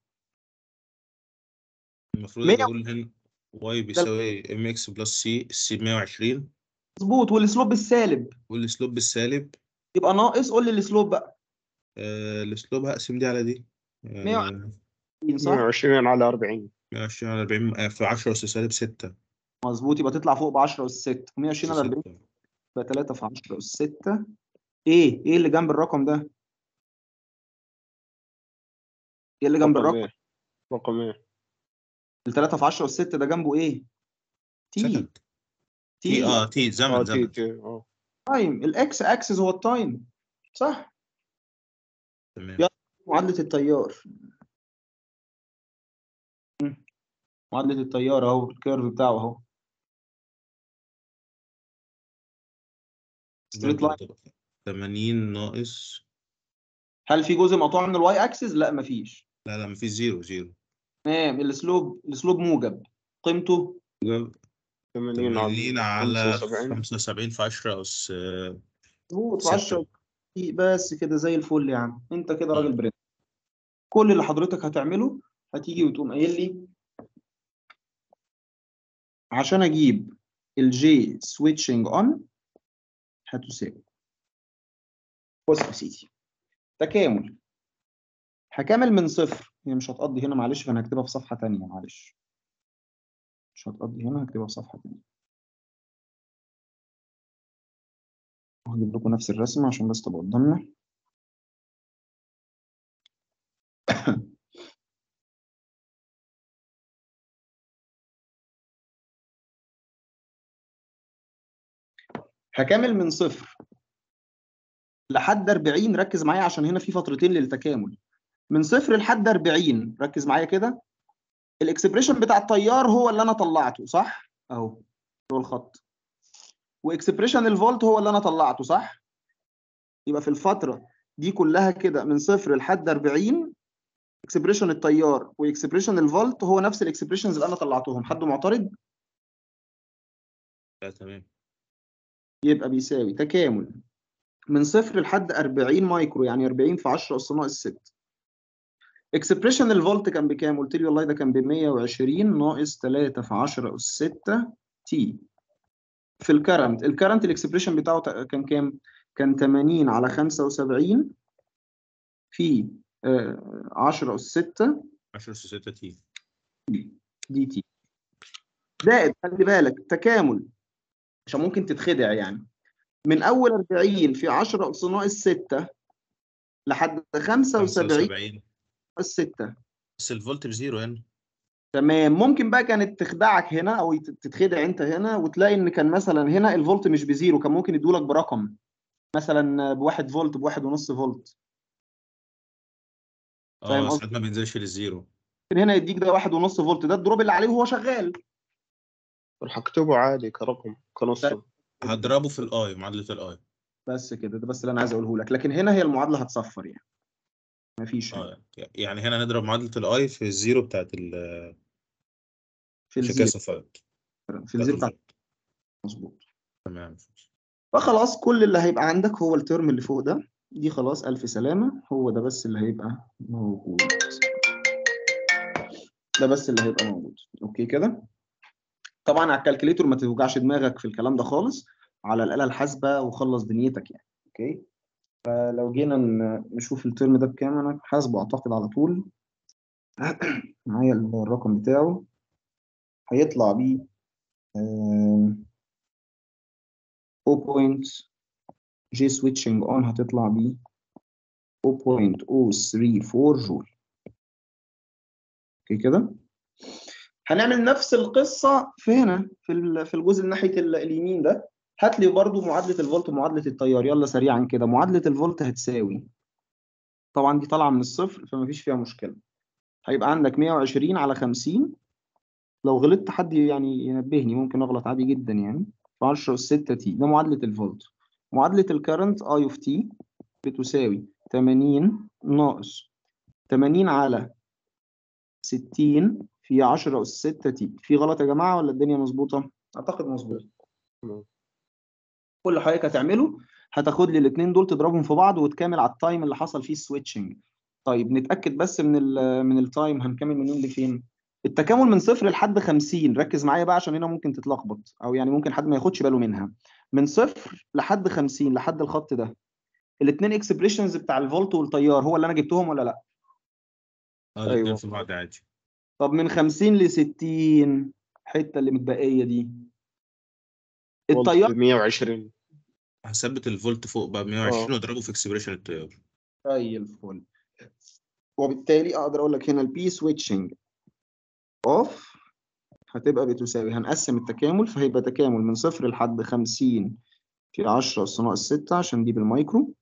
المفروض مية- أجي اقول هنا واي بيساوي ام اكس بلس سي السي 120 مظبوط والسلوب بالسالب والسلوب بالسالب يبقى ناقص قول لي السلوب بقى آه السلوب هقسم دي على دي آه 120 صح 120 على 40 120 على 40 آه في 10 أس سالب 6 مظبوط يبقى تطلع فوق ب 10 اس 6 120 على 40 يبقى 3 في 10 اس 6 ايه ايه اللي جنب الرقم ده ايه اللي جنب رقم الرقم ايه رقم ايه ال 3 في 10 اس 6 ده جنبه ايه تي سكند تي تي اه تي اه زمن تي زمن تي اه تايم الاكس اكسس هو التايم صح تمام يلا. معادله التيار مم. معادله التيار اهو الكيرف بتاعه اهو ستريت لاين 80 ناقص هل في جزء مقطوع من الواي اكسس لا مفيش لا لا مفيش زيرو زيرو تمام الاسلوب الاسلوب موجب قيمته 80 على 80 على 75 75 في 10 أس آه، مظبوط في ستة. 10 بس كده زي الفل يا عم انت كده راجل برنس كل اللي حضرتك هتعمله هتيجي وتقوم قايل لي عشان اجيب الجي سويتشنج اون هتساوي بص يا سيدي تكامل هكامل من صفر هي مش هتقضي هنا معلش فانا هكتبها في صفحة تانية معلش مش هتقضي هنا هكتبها في صفحة تانية هجيب لكم نفس الرسمة عشان بس تبقى قدامنا هكامل من صفر لحد 40 ركز معايا عشان هنا في فترتين للتكامل من صفر لحد 40 ركز معايا كده الاكسبريشن بتاع التيار هو اللي انا طلعته صح اهو هو الخط واكسبريشن الفولت هو اللي انا طلعته صح يبقى في الفتره دي كلها كده من صفر لحد 40 اكسبريشن التيار واكسبريشن الفولت هو نفس الاكسبريشنز اللي انا طلعتهم حد معترض لا تمام يبقى بيساوي تكامل من صفر لحد 40 مايكرو يعني 40 في 10 اس ناقص 6 اكسبريشن الفولت كان بكام؟ قلت لي والله ده كان ب 120 ناقص 3 في 10 اس 6 تي في الكرنت الكرنت الاكسبريشن بتاعه ت- كان كام؟ كان 80 على 75 في آه، 10 اس 6 10 أس 6 تي دي تي زائد خلي بالك تكامل عشان ممكن تتخدع يعني من اول 40 في 10 اس ناقص 6 لحد 75 75 ناقص 6 بس الفولت بزيرو هنا تمام ممكن بقى كانت تخدعك هنا او يت- تتخدع انت هنا وتلاقي ان كان مثلا هنا الفولت مش بزيرو كان ممكن يدولك برقم مثلا بواحد فولت بواحد ونص فولت فاهم اه قصدي؟ ساعات ما بينزلش للزيرو ممكن هنا يديك ده واحد ونص فولت ده الدروب اللي عليه وهو شغال راح اكتبه عادي كرقم كنصه هضربه في الاي معادله الاي بس كده ده بس اللي انا عايز اقوله لك لكن هنا هي المعادله هتصفر يعني مفيش هنا. اه يعني هنا نضرب معادله الاي في الزيرو بتاعت ال في عشان كده الزيرو صفرت في الزيرو بتاع مظبوط تمام فخلاص كل اللي هيبقى عندك هو الترم اللي فوق ده دي خلاص ألف سلامة هو ده بس اللي هيبقى موجود ده بس اللي هيبقى موجود اوكي كده طبعا على الكالكوليتور ما توجعش دماغك في الكلام ده خالص على الآلة الحاسبة وخلص دنيتك يعني اوكي فلو جينا ن- نشوف الترم ده بكام انا حاسبه اعتقد على طول معايا الرقم بتاعه هيطلع بيه آم، 0. جي سويتشنج اون هتطلع بيه 0.034 جول اوكي كده هنعمل نفس القصه في هنا في ال- في الجزء اللي ناحيه ال- اليمين ده هات لي برضو معادله الفولت ومعادله التيار يلا سريعا كده معادله الفولت هتساوي طبعا دي طالعه من الصفر فما فيش فيها مشكله هيبقى عندك 120 على 50 لو غلطت حد يعني ينبهني ممكن اغلط عادي جدا يعني في 10 اس 6 تي ده معادله الفولت معادله الكرنت اي اوف تي بتساوي 80 ناقص 80 على 60 في 10 أس 6 تي في غلط يا جماعة ولا الدنيا مظبوطة؟ أعتقد مظبوط تمام. كل اللي حضرتك هتعمله هتاخد لي الاثنين دول تضربهم في بعض وتكامل على التايم اللي حصل فيه السويتشنج طيب نتأكد بس من ال من التايم هنكمل منين لفين؟ التكامل من صفر لحد 50 ركز معايا بقى عشان هنا ممكن تتلخبط او يعني ممكن حد ما ياخدش باله منها من صفر لحد 50 لحد الخط ده الاثنين اكسبريشنز بتاع الفولت والتيار هو اللي انا جبتهم ولا لا؟ اه الاثنين أيوة. في بعض عادي طب من 50 ل 60 الحته اللي متبقيه دي التيار ب 120 هثبت الفولت فوق بقى 120 آه. واضربه في اكسبريشن التيار زي الفل وبالتالي اقدر اقول لك هنا البي سويتشنج اوف هتبقى بتساوي هنقسم التكامل فهيبقى تكامل من صفر لحد 50 في 10 اس ناقص 6 عشان دي بالمايكرو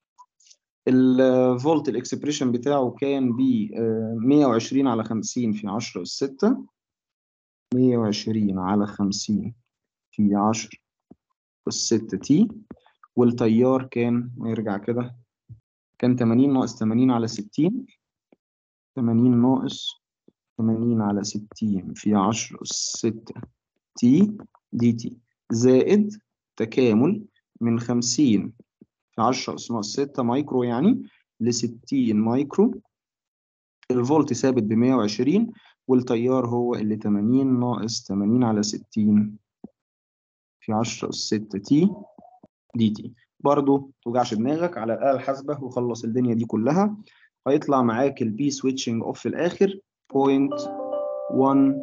الفولت الاكسبريشن بتاعه كان ب 120 على 50 في 10 اس 6 120 على 50 في 10 اس 6 تي والتيار كان نرجع كده كان 80 ناقص 80 على 60 80 ناقص 80 على 60 في 10 أس 6 تي دي تي زائد تكامل من 50 في 10 أس ناقص 6 مايكرو يعني ل 60 مايكرو الفولت ثابت ب 120 والتيار هو اللي 80 ناقص 80 على 60 في 10 أس 6 تي دي تي برضو توجعش دماغك على الآلة الحاسبة وخلص الدنيا دي كلها هيطلع معاك البي سويتشنج اوف في الآخر بوينت 1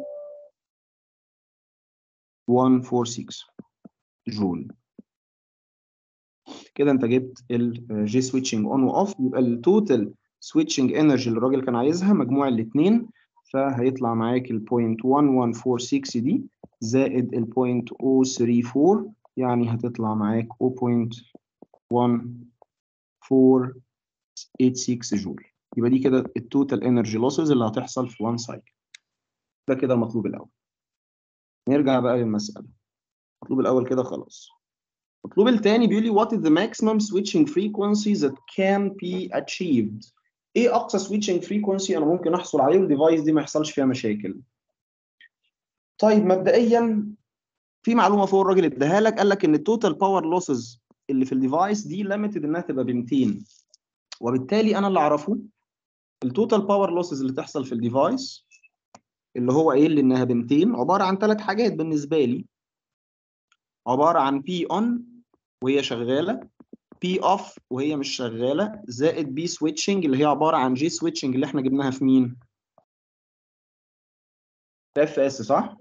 146 جول كده انت جبت الجي سويتشنج اون واوف يبقى التوتال سويتشنج انرجي اللي الراجل كان عايزها مجموع الاثنين فهيطلع معاك البوينت 1146 دي زائد البوينت 034 يعني هتطلع معاك 0.1486 جول يبقى دي كده التوتال انرجي لوسز اللي هتحصل في 1 سايكل ده كده المطلوب الاول نرجع بقى للمساله المطلوب الاول كده خلاص المطلوب الثاني بيقول لي what is the maximum switching frequency that can be achieved ايه اقصى switching frequency انا ممكن احصل عليه والديفايس دي ما يحصلش فيها مشاكل طيب مبدئيا في معلومه فوق الراجل اداها لك قال لك ان التوتال باور لوسز اللي في الديفايس دي ليميتد انها تبقى ب 200 وبالتالي انا اللي اعرفه التوتال باور لوسز اللي تحصل في الديفايس اللي هو قايل لي انها ب 200 عباره عن ثلاث حاجات بالنسبه لي عباره عن بي اون وهي شغاله بي اوف وهي مش شغاله زائد بي سويتشنج اللي هي عباره عن جي سويتشنج اللي احنا جبناها في مين؟ اف اس صح؟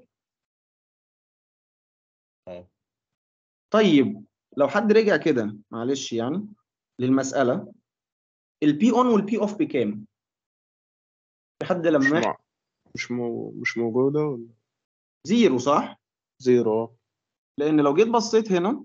اه طيب لو حد رجع كده معلش يعني للمساله البي اون والبي اوف بكام؟ لحد مش لما مع- مش مو... مش موجودة ولا زيرو صح زيرو آه. لان لو جيت بصيت هنا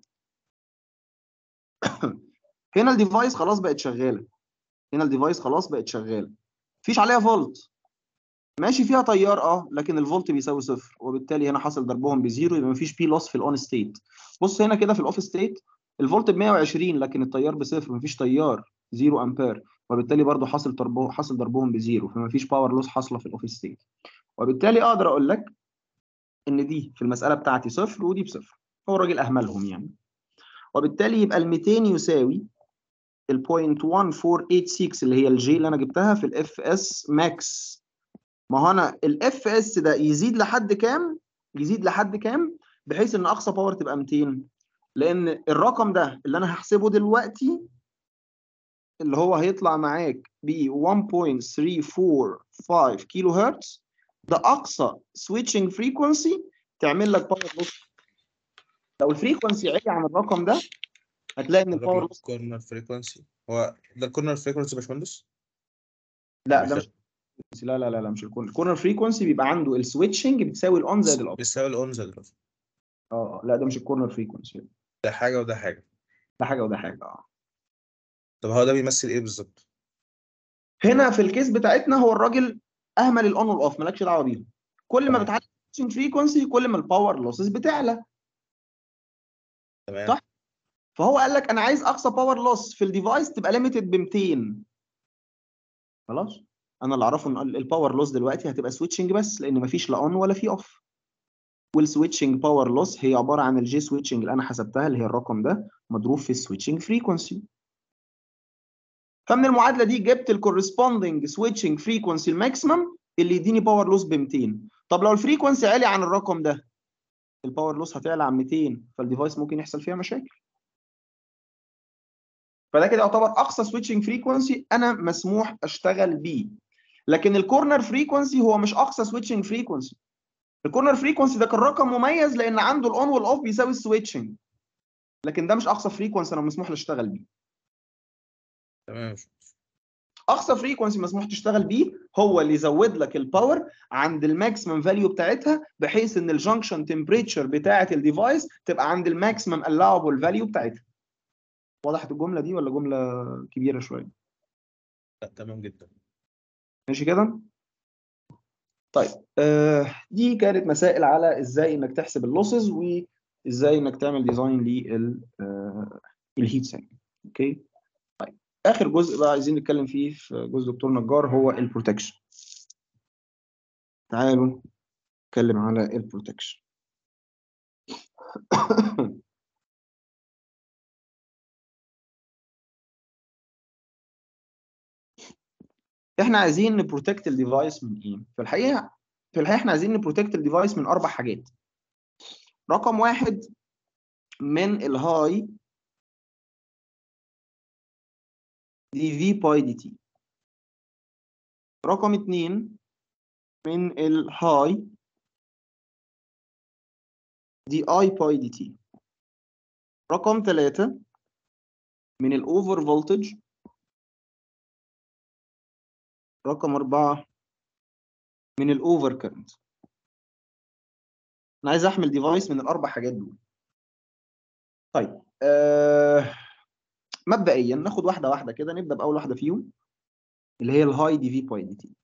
هنا الديفايس خلاص بقت شغاله هنا الديفايس خلاص بقت شغاله مفيش عليها فولت ماشي فيها تيار اه لكن الفولت بيساوي صفر وبالتالي هنا حصل ضربهم بزيرو يبقى مفيش بي لوس في الاون ستيت بص هنا كده في الاوف ستيت الفولت ب 120 لكن التيار بصفر مفيش تيار 0 امبير وبالتالي برضو حاصل ضربهم حاصل ضربهم بزيرو فمفيش باور لوس حاصله في الاوف ستيت وبالتالي اقدر اقول لك ان دي في المساله بتاعتي صفر ودي بصفر هو الراجل اهملهم يعني وبالتالي يبقى ال 200 يساوي ال 0.1486 اللي هي الجي اللي انا جبتها في الاف اس ماكس ما هو انا الاف اس ده يزيد لحد كام؟ يزيد لحد كام؟ بحيث ان اقصى باور تبقى 200 لان الرقم ده اللي انا هحسبه دلوقتي اللي هو هيطلع معاك ب 1.345 كيلو هرتز ده اقصى سويتشنج فريكونسي تعمل لك باور لوس لو الفريكونسي عالي عن الرقم ده هتلاقي ان الباور لوس كورنر فريكونسي هو ده الكورنر فريكونسي يا باشمهندس؟ لا ده مش لا لا لا لا مش الكورنر الكورنر فريكونسي بيبقى عنده السويتشنج بتساوي الاون زائد الاوف بيساوي الاون زائد الاوف اه لا ده مش الكورنر فريكونسي ده حاجه وده حاجه ده حاجه وده حاجه اه طب هو ده بيمثل ايه بالظبط؟ هنا في الكيس بتاعتنا هو الراجل اهمل الاون والاوف مالكش دعوه بيهم كل ما تمام. بتعلي السويتشنج فريكونسي كل ما الباور لوسز بتعلى تمام صح. فهو قال لك انا عايز اقصى باور لوس في الديفايس تبقى ليميتد ب 200 خلاص انا اللي اعرفه ان الباور لوس دلوقتي هتبقى سويتشنج بس لان مفيش لا اون ولا في اوف والسويتشنج باور لوس هي عباره عن الجي سويتشنج اللي انا حسبتها اللي هي الرقم ده مضروب في السويتشنج فريكونسي فمن المعادله دي جبت الكورسبوندنج سويتشنج فريكونسي الماكسيمم اللي يديني باور لوس ب 200 طب لو الفريكونسي عالي عن الرقم ده الباور لوس هتعلى عن 200 فالديفايس ممكن يحصل فيها مشاكل فده كده يعتبر اقصى سويتشنج فريكونسي انا مسموح اشتغل بيه لكن الكورنر فريكونسي هو مش اقصى سويتشنج فريكونسي الكورنر فريكونسي ده كان رقم مميز لان عنده الاون والاوف بيساوي السويتشنج لكن ده مش اقصى فريكونسي انا مسموح لي اشتغل بيه تمام يا باشمهندس. اقصى فريكونسي مسموح تشتغل بيه هو اللي يزود لك الباور عند الماكسيمم فاليو بتاعتها بحيث ان الجنكشن تمبريتشر بتاعه الديفايس تبقى عند الماكسيمم allowable فاليو بتاعتها وضحت الجمله دي ولا جمله كبيره شويه لا تمام جدا ماشي كده طيب آه دي كانت مسائل على ازاي انك تحسب اللوسز وازاي انك تعمل ديزاين لل آه الهيت سينك اوكي طيب اخر جزء بقى عايزين نتكلم فيه في جزء دكتور نجار هو البروتكشن تعالوا نتكلم على البروتكشن احنا عايزين نبروتكت الديفايس من ايه في الحقيقه في الحقيقه احنا عايزين نبروتكت الديفايس من اربع حاجات رقم واحد من الهاي دي في باي دي تي رقم اتنين من الهاي دي اي باي دي تي رقم ثلاثة من الاوفر فولتج رقم أربعة من الأوفر كرنت أنا عايز أحمل ديفايس من الأربع حاجات دول طيب آه مبدئيا ناخد واحدة واحدة كده نبدأ بأول واحدة فيهم اللي هي الهاي دي في باي دي تي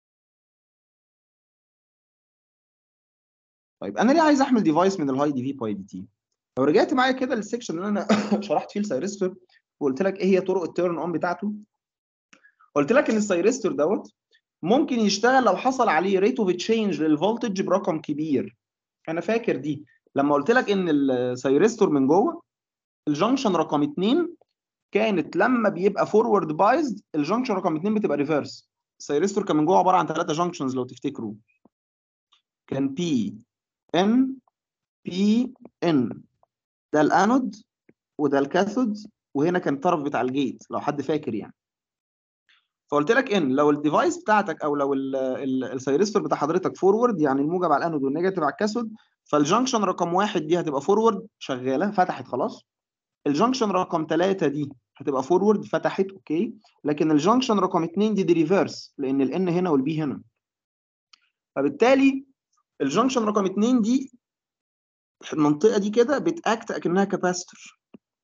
طيب أنا ليه عايز أحمل ديفايس من الهاي دي في باي دي تي لو رجعت معايا كده للسكشن اللي أنا شرحت فيه السايرستور وقلت لك إيه هي طرق التيرن أون بتاعته قلت لك ان السايرستور دوت ممكن يشتغل لو حصل عليه ريت اوف تشينج للفولتج برقم كبير انا فاكر دي لما قلت لك ان السايرستور من جوه الجنكشن رقم 2 كانت لما بيبقى فورورد بايزد الجنكشن رقم 2 بتبقى ريفرس السايرستور كان من جوه عباره عن ثلاثه جنكشنز لو تفتكروا كان بي ان بي ان ده الانود وده الكاثود وهنا كان الطرف بتاع الجيت لو حد فاكر يعني فقلت لك ان لو الديفايس بتاعتك او لو السايرستور بتاع حضرتك فورورد يعني الموجب على الانود والنيجاتيف على الكاثود فالجنكشن رقم واحد دي هتبقى فورورد شغاله فتحت خلاص الجنكشن رقم ثلاثة دي هتبقى فورورد فتحت اوكي لكن الجنكشن رقم اثنين دي دي ريفرس لان الان هنا والبي هنا فبالتالي الجنكشن رقم 2 دي في المنطقه دي كده بتاكت اكنها كاباستور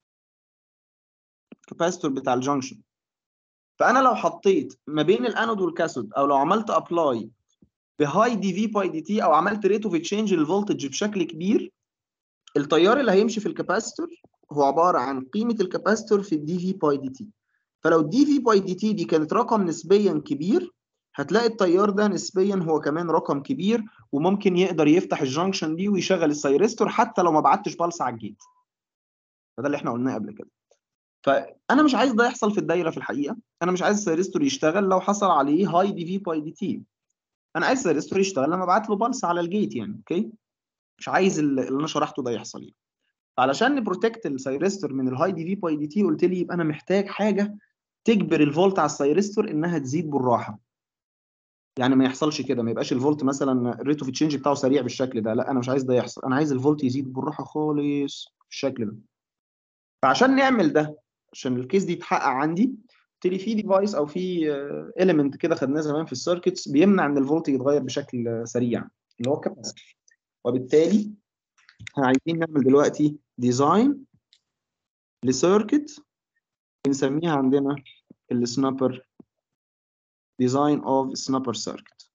كاباستور بتاع الجنكشن فانا لو حطيت ما بين الانود والكاثود او لو عملت ابلاي بهاي دي في باي دي تي او عملت ريت اوف تشينج للفولتج بشكل كبير التيار اللي هيمشي في الكاباستور هو عباره عن قيمه الكاباستور في الدي في باي دي تي فلو الدي في باي دي تي دي كانت رقم نسبيا كبير هتلاقي التيار ده نسبيا هو كمان رقم كبير وممكن يقدر يفتح الجنكشن دي ويشغل السايرستور حتى لو ما بعتش بالس على الجيت فده اللي احنا قلناه قبل كده فانا مش عايز ده يحصل في الدايره في الحقيقه انا مش عايز السايرستور يشتغل لو حصل عليه هاي دي في باي دي تي انا عايز السايرستور يشتغل لما ابعت له بالس على الجيت يعني اوكي مش عايز اللي انا شرحته ده يحصل يعني علشان نبروتكت السايرستور من الهاي دي في باي دي تي قلت لي يبقى انا محتاج حاجه تجبر الفولت على السايرستور انها تزيد بالراحه يعني ما يحصلش كده ما يبقاش الفولت مثلا الريت اوف تشينج بتاعه سريع بالشكل ده لا انا مش عايز ده يحصل انا عايز الفولت يزيد بالراحه خالص بالشكل ده فعشان نعمل ده عشان الكيس دي تتحقق عندي قلت لي في ديفايس او في اليمنت كده خدناه زمان في السيركتس بيمنع ان الفولت يتغير بشكل سريع اللي هو الكاباسيتور وبالتالي احنا عايزين نعمل دلوقتي ديزاين لسيركت بنسميها عندنا السنابر ديزاين اوف سنابر سيركت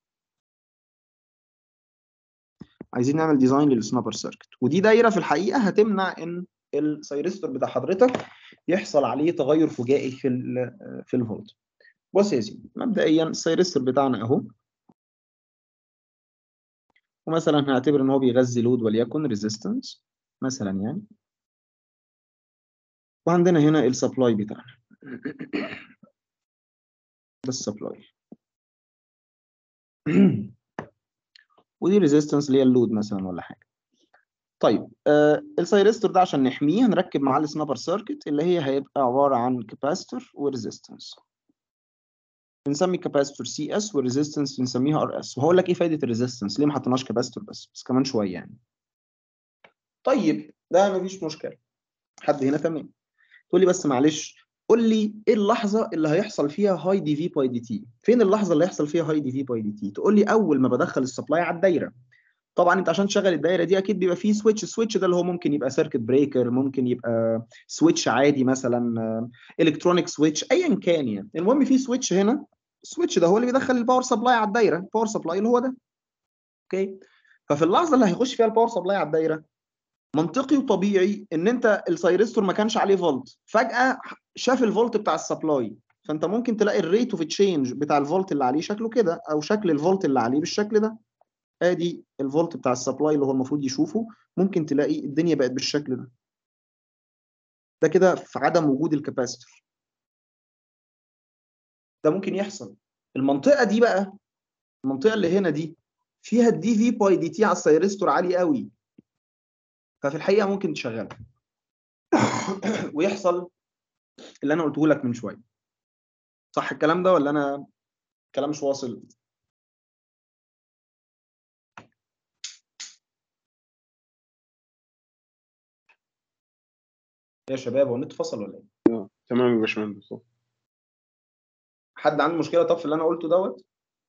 عايزين نعمل ديزاين للسنابر سيركت ودي دايره في الحقيقه هتمنع ان السايرستور بتاع حضرتك يحصل عليه تغير فجائي في ال في الفولت بص يا سيدي مبدئيا السايرستور بتاعنا اهو ومثلا هنعتبر ان هو بيغذي لود وليكن ريزيستنس مثلا يعني وعندنا هنا السبلاي بتاعنا ده السبلاي ودي ريزيستنس اللي هي اللود مثلا ولا حاجه طيب آه السايرستور ده عشان نحميه هنركب معاه السنابر سيركت اللي هي هيبقى عباره عن كاباستور وريزيستنس بنسمي كاباستور سي اس والريزيستنس بنسميها ار اس وهقول لك ايه فايده الريزيستنس ليه ما حطيناش كاباستور بس بس كمان شويه يعني طيب ده مفيش مشكله حد هنا تمام تقول لي بس معلش قول لي ايه اللحظه اللي هيحصل فيها هاي دي في باي دي تي فين اللحظه اللي هيحصل فيها هاي دي في باي دي تي تقول لي اول ما بدخل السبلاي على الدايره طبعا انت عشان تشغل الدايره دي اكيد بيبقى فيه سويتش السويتش ده اللي هو ممكن يبقى سيركت بريكر ممكن يبقى سويتش عادي مثلا الكترونيك سويتش ايا كان يعني المهم في سويتش هنا السويتش ده هو اللي بيدخل الباور سبلاي على الدايره الباور سبلاي اللي هو ده اوكي ففي اللحظه اللي هيخش فيها الباور سبلاي على الدايره منطقي وطبيعي ان انت السايرستور ما كانش عليه فولت فجاه شاف الفولت بتاع السبلاي فانت ممكن تلاقي الريت اوف تشينج بتاع الفولت اللي عليه شكله كده او شكل الفولت اللي عليه بالشكل ده ادي الفولت بتاع السبلاي اللي هو المفروض يشوفه ممكن تلاقي الدنيا بقت بالشكل ده ده كده في عدم وجود الكاباسيتور ده ممكن يحصل المنطقه دي بقى المنطقه اللي هنا دي فيها الدي في باي دي تي على السايرستور عالي قوي ففي الحقيقه ممكن تشغلها ويحصل اللي انا قلته لك من شويه صح الكلام ده ولا انا كلام مش واصل يا شباب هو النت فصل ولا ايه تمام يا باشمهندس حد عنده مشكله طب في اللي انا قلته دوت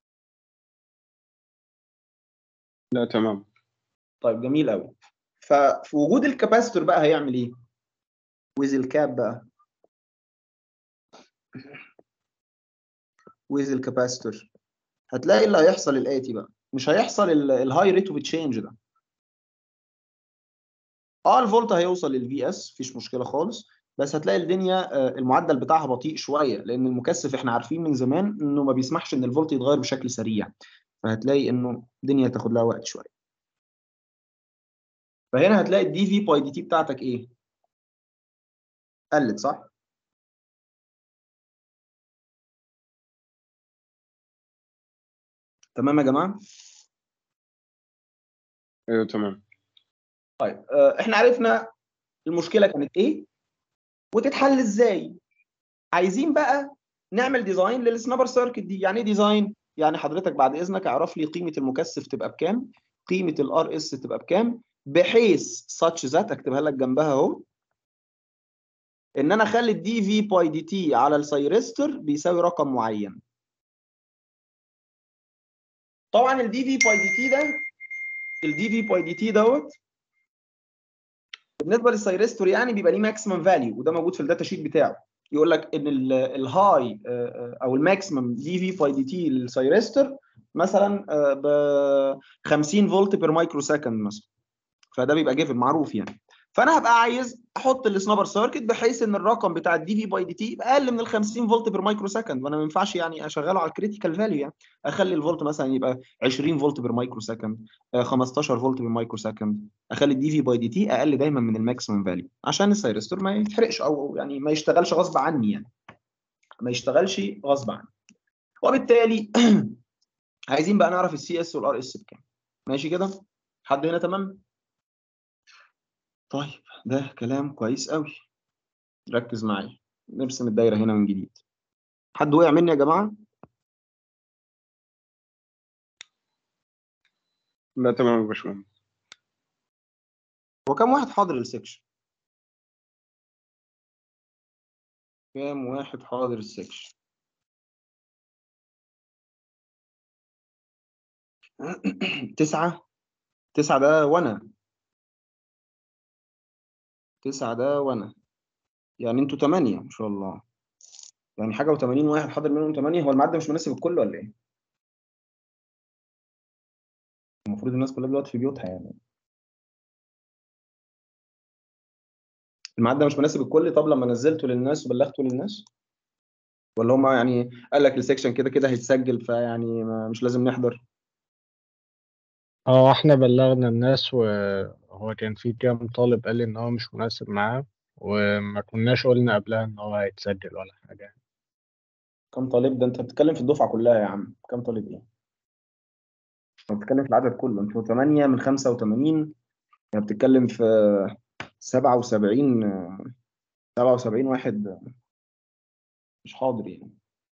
لا تمام طيب جميل قوي ففي وجود الكاباسيتور بقى هيعمل ايه ويز الكاب بقى ويز الكاباسيتور هتلاقي اللي هيحصل الاتي بقى مش هيحصل الهاي ريت اوف تشينج ده اه الفولت هيوصل للفي اس مفيش مشكله خالص بس هتلاقي الدنيا المعدل بتاعها بطيء شويه لان المكثف احنا عارفين من زمان انه ما بيسمحش ان الفولت يتغير بشكل سريع فهتلاقي انه الدنيا تاخد لها وقت شويه فهنا هتلاقي الدي في باي دي تي بتاعتك ايه قلت صح تمام يا جماعه ايوه تمام طيب احنا عرفنا المشكله كانت ايه وتتحل ازاي عايزين بقى نعمل ديزاين للسنابر سيركت دي يعني ايه ديزاين يعني حضرتك بعد اذنك اعرف لي قيمه المكثف تبقى بكام قيمه الار اس تبقى بكام بحيث such that اكتبها لك جنبها اهو ان انا اخلي الدي في باي دي تي على السايرستر بيساوي رقم معين طبعا الدي في باي دي تي ده الدي في باي دي تي دوت بالنسبه للسايرستور يعني بيبقى ليه ماكسيمم فاليو وده موجود في الداتا شيت بتاعه يقول لك ان الهاي او الماكسيمم دي في باي دي تي للسايرستور مثلا آه، ب 50 فولت بير مايكرو سكند مثلا فده بيبقى جيفن معروف يعني فانا هبقى عايز احط السنابر سيركت بحيث ان الرقم بتاع الدي في باي دي تي يبقى اقل من ال 50 فولت بير مايكرو سكند وانا ما ينفعش يعني اشغله على الكريتيكال فاليو يعني اخلي الفولت مثلا يبقى 20 فولت بير مايكرو سكند آه، 15 فولت بير مايكرو سكند اخلي الدي في باي دي تي اقل دايما من الماكسيمم فاليو عشان السايرستور ما يتحرقش او يعني ما يشتغلش غصب عني يعني ما يشتغلش غصب عني وبالتالي عايزين بقى نعرف السي اس والار اس بكام ماشي كده حد هنا تمام طيب ده كلام كويس قوي ركز معايا نرسم الدايره هنا من جديد حد وقع مني يا جماعه لا تمام يا باشمهندس هو كام واحد حاضر السكشن كام واحد حاضر السكشن تسعة تسعة ده وانا تسعة ده وانا يعني انتوا تمانية ما شاء الله يعني حاجة وتمانين واحد حاضر منهم تمانية هو الميعاد ده مش مناسب الكل ولا ايه؟ المفروض الناس كلها دلوقتي في بيوتها يعني الميعاد ده مش مناسب الكل طب لما نزلته للناس وبلغته للناس ولا هما يعني قال لك السكشن كده كده هيتسجل فيعني ما مش لازم نحضر اه احنا بلغنا الناس وهو كان في كام طالب قال لي ان هو مش مناسب معاه وما كناش قلنا قبلها ان هو هيتسجل ولا حاجة كم طالب ده انت بتتكلم في الدفعة كلها يا عم كم طالب ايه؟ انت بتتكلم في العدد كله انتوا 8 من 85 يعني بتتكلم في 77 77 واحد مش حاضر يعني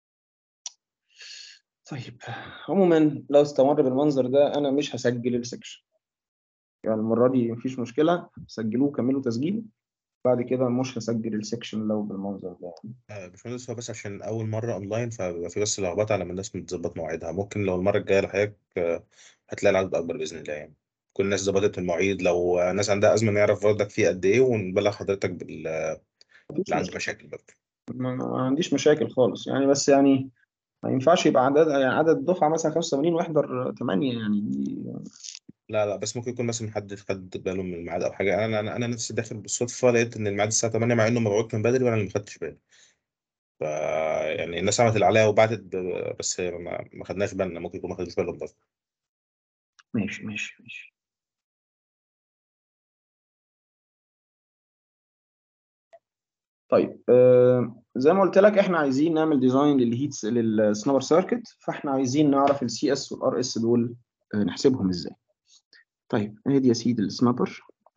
طيب عموما لو استمر بالمنظر ده انا مش هسجل السكشن يعني المرة دي مفيش مشكلة سجلوه كملوا تسجيل بعد كده مش هسجل السكشن لو بالمنظر ده يعني. آه، باشمهندس هو بس عشان أول مرة أونلاين فبيبقى في بس لخبطة على ما الناس بتظبط مواعيدها ممكن لو المرة الجاية لحضرتك آه، هتلاقي العدد أكبر بإذن الله يعني كل الناس ظبطت المواعيد لو آه، ناس عندها أزمة نعرف برضك فيه قد إيه ونبلغ حضرتك بال مفيش اللي عنده مشكلة. مشاكل برضه ما ما عنديش مشاكل خالص يعني بس يعني ما ينفعش يبقى عدد يعني عدد الدفعة مثلا 85 ويحضر 8 يعني دي لا لا بس ممكن يكون مثلا حد خد باله من الميعاد أو حاجة أنا أنا أنا نفسي داخل بالصدفة لقيت إن الميعاد الساعة 8 مع إنه مبعوث من بدري وأنا اللي ما خدتش بالي ف يعني الناس عملت اللي عليها وبعتت ب- بس ما ما خدناش بالنا ممكن يكون ما خدوش بالهم برضه ماشي ماشي ماشي طيب آه زي ما قلت لك احنا عايزين نعمل ديزاين للهيتس للسنابر سيركت فاحنا عايزين نعرف السي اس والار اس دول آه نحسبهم ازاي طيب ادي يا سيدي السنابر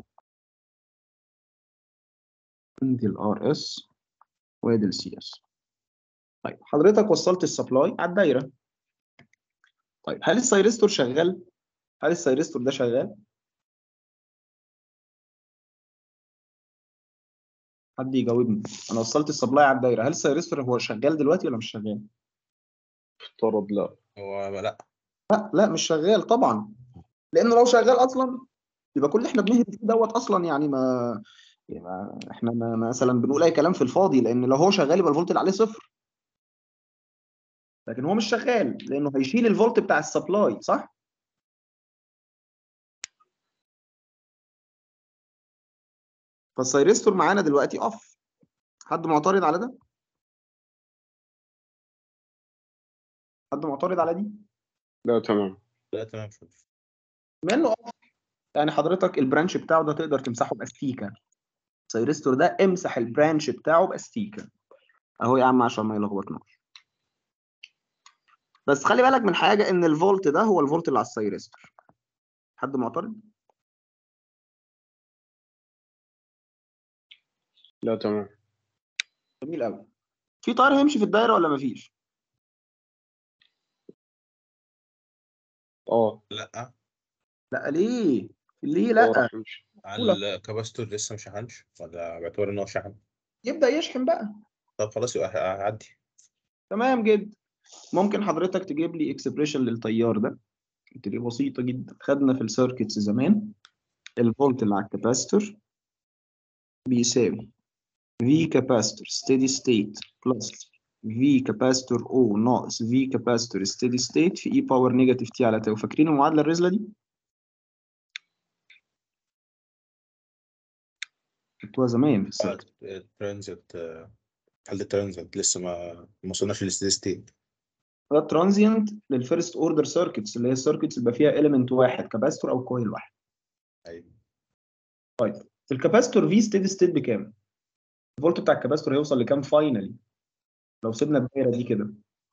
ادي الار اس وادي السي اس طيب حضرتك وصلت السبلاي على الدايره طيب هل السايرستور شغال هل السايرستور ده شغال حد يجاوبني انا وصلت السبلاي على الدايره هل السايرستور هو شغال دلوقتي ولا مش شغال افترض لا هو لا لا مش شغال طبعا لانه لو شغال اصلا يبقى كل اللي احنا بنهري فيه دوت اصلا يعني ما يبقى احنا ما مثلا بنقول اي كلام في الفاضي لان لو هو شغال يبقى الفولت اللي عليه صفر لكن هو مش شغال لانه هيشيل الفولت بتاع السبلاي صح فالسايرستور معانا دلوقتي اوف حد معترض على ده حد معترض على دي لا تمام لا تمام شكرا بما انه off، يعني حضرتك البرانش بتاعه ده تقدر تمسحه باستيكه سايرستور ده امسح البرانش بتاعه باستيكه اهو يا عم عشان ما يلخبطناش بس خلي بالك من حاجه ان الفولت ده هو الفولت اللي على السايرستور حد معترض لا تمام جميل قوي في تيار هيمشي في الدايره ولا مفيش اه لا لا ليه ليه هو لا راح يمشي على الكاباستور لسه ما شحنش ولا باعتبار ان هو شحن يبدا يشحن بقى طب خلاص يبقى هعدي تمام جدا ممكن حضرتك تجيب لي اكسبريشن للتيار ده قلت لي بسيطه جدا خدنا في السيركتس زمان الفولت اللي على الكاباستور بيساوي V capacitor steady state plus V capacitor O ناقص V capacitor steady state في E power negative T على تاو فاكرين المعادلة الرزلة دي؟ كنتوها زمان في السيركت الترانزيت حل الترانزيت لسه ما ما وصلناش للستيدي ستيت ده ترانزيانت للفيرست اوردر سيركتس اللي هي السيركتس اللي بيبقى فيها element واحد كاباستور او كويل واحد ايوه في الكاباستور في ستيدي ستيت بكام؟ الفولت بتاع الكاباستور هيوصل لكام فاينلي؟ لو سيبنا الدايره دي كده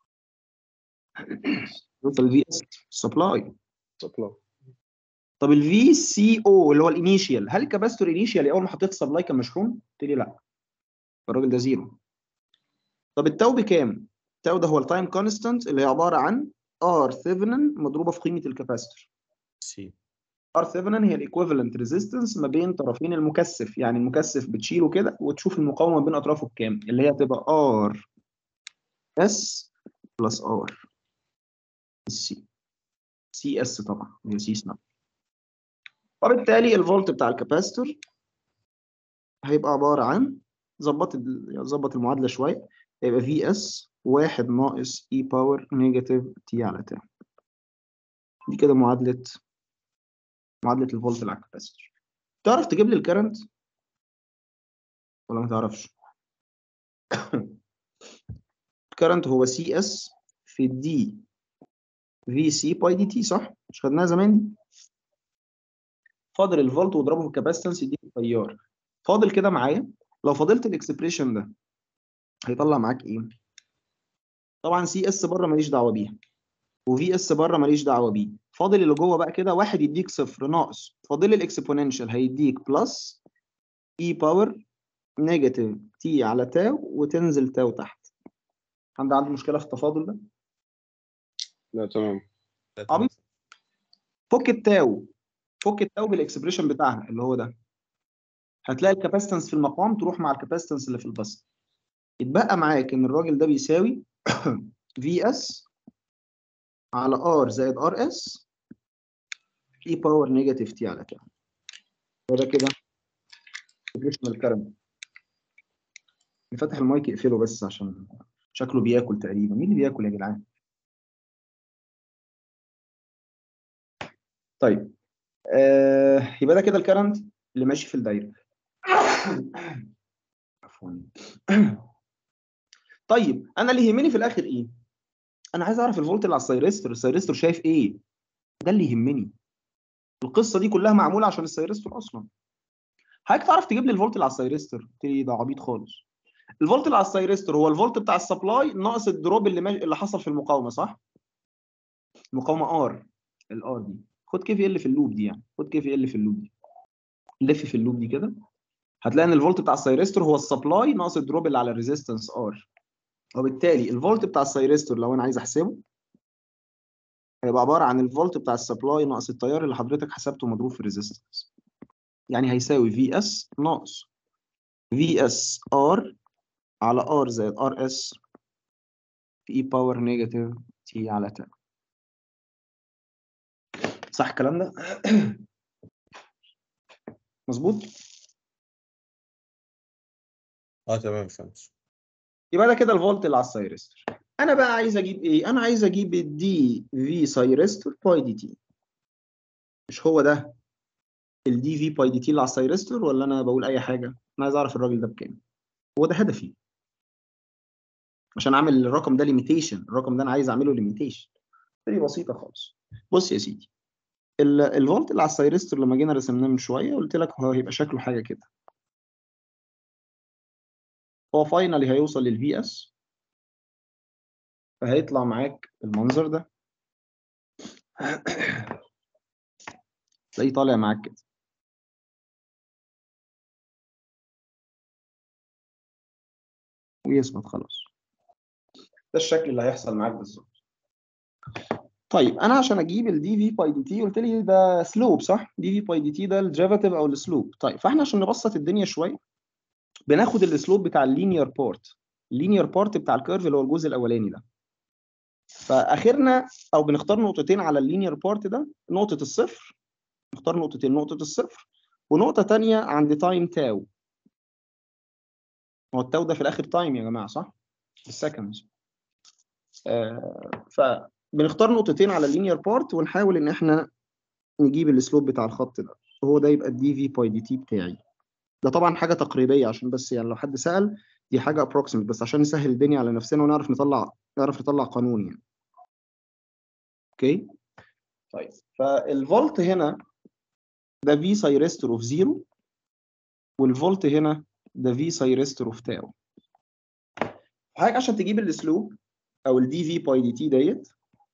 يوصل في اس سبلاي سبلاي طب الفي سي او اللي هو الانيشيال هل الكاباستور انيشيال اول ما حطيت سبلاي كان مشحون؟ قلت لي لا الراجل ده زيرو طب التاو بكام؟ التاو ده هو التايم كونستانت اللي هي عباره عن ار ثيفنن مضروبه في قيمه الكاباستور سي ار ثيفنن هي الايكويفالنت ريزيستنس ما بين طرفين المكثف يعني المكثف بتشيله كده وتشوف المقاومه بين اطرافه بكام اللي هي تبقى ار اس بلس ار سي سي اس طبعا هي سي سناب وبالتالي الفولت بتاع الكاباستور هيبقى عباره عن ظبط ال- ظبط المعادله شويه هيبقى في اس واحد ناقص اي باور نيجاتيف تي على تي دي كده معادله معادله الفولت اللي على الكاباستور تعرف تجيب لي الكرنت ولا ما تعرفش الكرنت هو سي اس في دي في سي باي دي تي صح مش خدناها زمان دي فاضل الفولت واضربه في الكاباستنس يديك التيار فاضل كده معايا لو فضلت الاكسبريشن ده هيطلع معاك ايه طبعا سي اس بره ماليش دعوه بيها وفي اس بره ماليش دعوه بيه فاضل اللي جوه بقى كده واحد يديك صفر ناقص فاضل الاكسبوننشال هيديك بلس اي باور نيجاتيف تي على تاو وتنزل تاو تحت حد عنده مشكله في التفاضل ده لا تمام عبيط فك التاو فك التاو بالاكسبريشن بتاعها اللي هو ده هتلاقي الكاباستنس في المقام تروح مع الكاباستنس اللي في البسط يتبقى معاك ان الراجل ده بيساوي في اس على ار زائد ار اس اي باور نيجاتيف تي على كده ده كده اكسبريشن الكرنت فتح المايك اقفله بس عشان شكله بياكل تقريبا مين اللي بياكل يا جدعان طيب آه يبقى ده كده الكرنت اللي ماشي في الدايره عفوا طيب انا اللي يهمني في الاخر ايه انا عايز اعرف الفولت اللي على السيرستور السيرستور شايف ايه ده اللي يهمني القصه دي كلها معموله عشان السيرستور اصلا حضرتك تعرف تجيب لي الفولت اللي على السيرستور قلت لي ده عبيط خالص الفولت اللي على السيرستور هو الفولت بتاع السبلاي ناقص الدروب اللي ماشي اللي حصل في المقاومه صح المقاومه ار الار دي خد كي في ال في اللوب دي يعني خد كي في ال في اللوب دي لف في اللوب دي كده هتلاقي ان الفولت بتاع السيرستور هو السبلاي ناقص الدروب اللي على الريزيستنس ار وبالتالي الفولت بتاع السيرستور لو انا عايز احسبه هيبقى عباره عن الفولت بتاع السبلاي ناقص التيار اللي حضرتك حسبته مضروب في الريزيستنس يعني هيساوي في اس ناقص في اس ار على ار زائد ار اس في اي باور نيجاتيف تي على تا صح الكلام ده مظبوط اه تمام فهمت يبقى ده كده الفولت اللي على السيرستور انا بقى عايز اجيب ايه انا عايز اجيب الدي في سيرستور باي دي تي مش هو ده الدي في باي دي تي اللي على السيرستور ولا انا بقول اي حاجه انا عايز اعرف الراجل ده بكام هو ده هدفي عشان اعمل الرقم ده ليميتيشن الرقم ده انا عايز اعمله ليميتيشن دي بسيطه خالص بص يا سيدي ال- الفولت اللي على السيرستور لما جينا رسمناه من شويه قلت لك هو هيبقى شكله حاجه كده هو فاينلي هيوصل للفي اس فهيطلع معاك المنظر ده تلاقيه طالع معاك كده ويثبت خلاص ده الشكل اللي هيحصل معاك بالظبط طيب انا عشان اجيب الدي في باي دي تي قلت لي ده سلوب صح دي في باي دي تي ده الديريفاتيف او السلوب طيب فاحنا عشان نبسط الدنيا شويه بناخد السلوب بتاع اللينير بارت اللينير بارت بتاع الكيرف اللي هو الجزء الاولاني ده فاخرنا او بنختار نقطتين على اللينير بارت ده نقطه الصفر نختار نقطتين نقطه الصفر ونقطه تانية عند تايم تاو هو التاو ده في الاخر تايم يا جماعه صح السكندز آه فبنختار نقطتين على اللينير بارت ونحاول ان احنا نجيب السلوب بتاع الخط ده وهو ده يبقى الدي في باي دي تي بتاعي ده طبعا حاجه تقريبيه عشان بس يعني لو حد سال دي حاجه ابروكسيمت بس عشان نسهل الدنيا على نفسنا ونعرف نطلع نعرف نطلع قانون يعني اوكي طيب فالفولت هنا ده في سايرستر اوف زيرو والفولت هنا ده في سايرستر اوف تاو حاجه عشان تجيب السلوب او الدي في باي دي تي ديت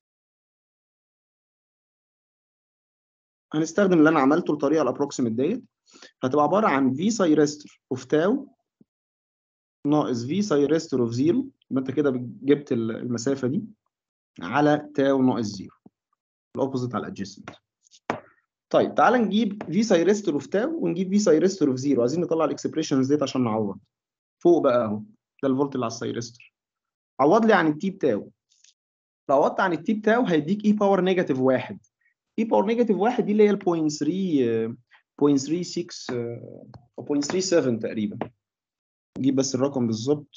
هنستخدم اللي انا عملته الطريقه الابروكسيمت ديت هتبقى عباره عن في سايرستر اوف تاو ناقص في سايرستر اوف زيرو يبقى انت كده جبت المسافه دي على تاو ناقص زيرو الاوبوزيت على الادجيسنت طيب تعال نجيب في سايرستر اوف تاو ونجيب في سايرستر اوف زيرو عايزين نطلع الاكسبريشنز ديت عشان نعوض فوق بقى اهو ده الفولت اللي على السايرستر عوض لي عن التي بتاو لو عوضت عن التي بتاو هيديك اي باور نيجاتيف واحد اي باور نيجاتيف واحد دي اللي هي ال 0.3 0.36 او 0.37 تقريبا نجيب بس الرقم بالظبط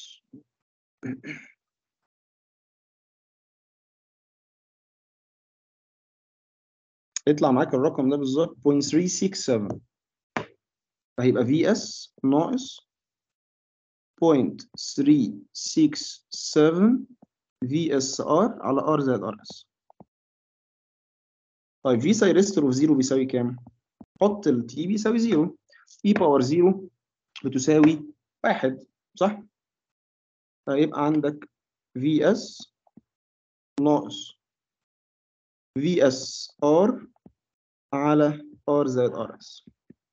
يطلع معاك الرقم ده بالظبط 0.367 فهيبقى في اس ناقص 0.367 في اس ار على ار زائد ار اس طيب في سايرستر اوف زيرو بيساوي كام؟ حط التي بيساوي زيرو اي باور زيرو بتساوي واحد صح؟ فيبقى عندك في اس ناقص في اس ار على ار زائد ار اس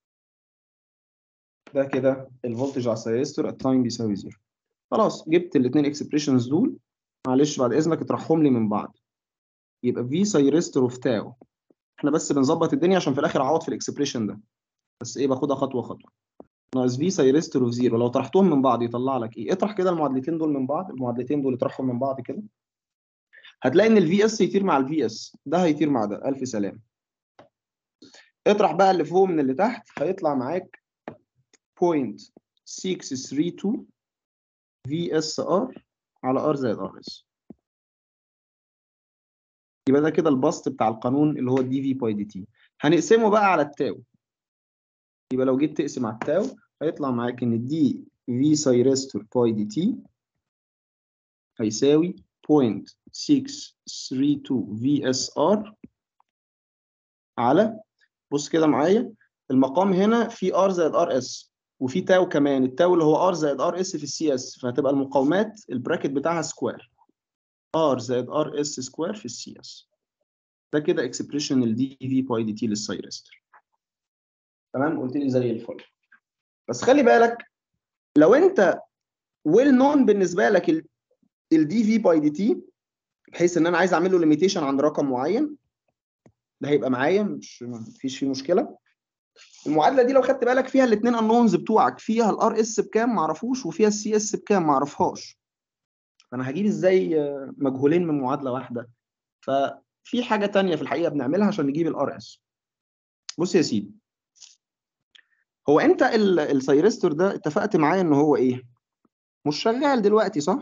ده كده الفولتج على السيستر التايم بيساوي زيرو خلاص جبت الاثنين اكسبريشنز دول معلش بعد اذنك اطرحهم لي من بعض يبقى في سايرستر اوف تاو احنا بس بنظبط الدنيا عشان في الاخر اعوض في الاكسبريشن ده بس ايه باخدها خطوه خطوه ناقص في سايرستر اوف زيرو لو طرحتهم من بعض يطلع لك ايه اطرح كده المعادلتين دول من بعض المعادلتين دول اطرحهم من بعض كده هتلاقي ان الفي اس يطير مع الفي اس ده هيطير مع ده الف سلام اطرح بقى اللي فوق من اللي تحت هيطلع معاك 0.632 في اس ار على ار زائد ار اس يبقى ده كده البسط بتاع القانون اللي هو الدي في باي دي تي هنقسمه بقى على التاو يبقى لو جيت تقسم على التاو هيطلع معاك ان دي في سايرستور باي دي تي هيساوي 0.632 في اس ار على بص كده معايا المقام هنا في ار زائد ار اس وفي تاو كمان التاو اللي هو ار زائد ار اس في السي اس فهتبقى المقاومات البراكت بتاعها سكوير ار زائد ار اس سكوير في السي اس ده كده اكسبريشن الدي في باي دي تي للسايرستر تمام قلت لي زي الفل بس خلي بالك لو انت ويل نون بالنسبه لك الدي في باي دي تي بحيث ان انا عايز اعمل له ليميتيشن عند رقم معين ده هيبقى معايا مش مفيش فيه مشكله المعادله دي لو خدت بالك فيها الاثنين انونز بتوعك فيها الار اس بكام ما اعرفوش وفيها السي اس بكام ما اعرفهاش فانا هجيب ازاي مجهولين من معادله واحده ففي حاجه تانية في الحقيقه بنعملها عشان نجيب الار اس بص يا سيدي هو انت السايرستور ده اتفقت معايا ان هو ايه مش شغال دلوقتي صح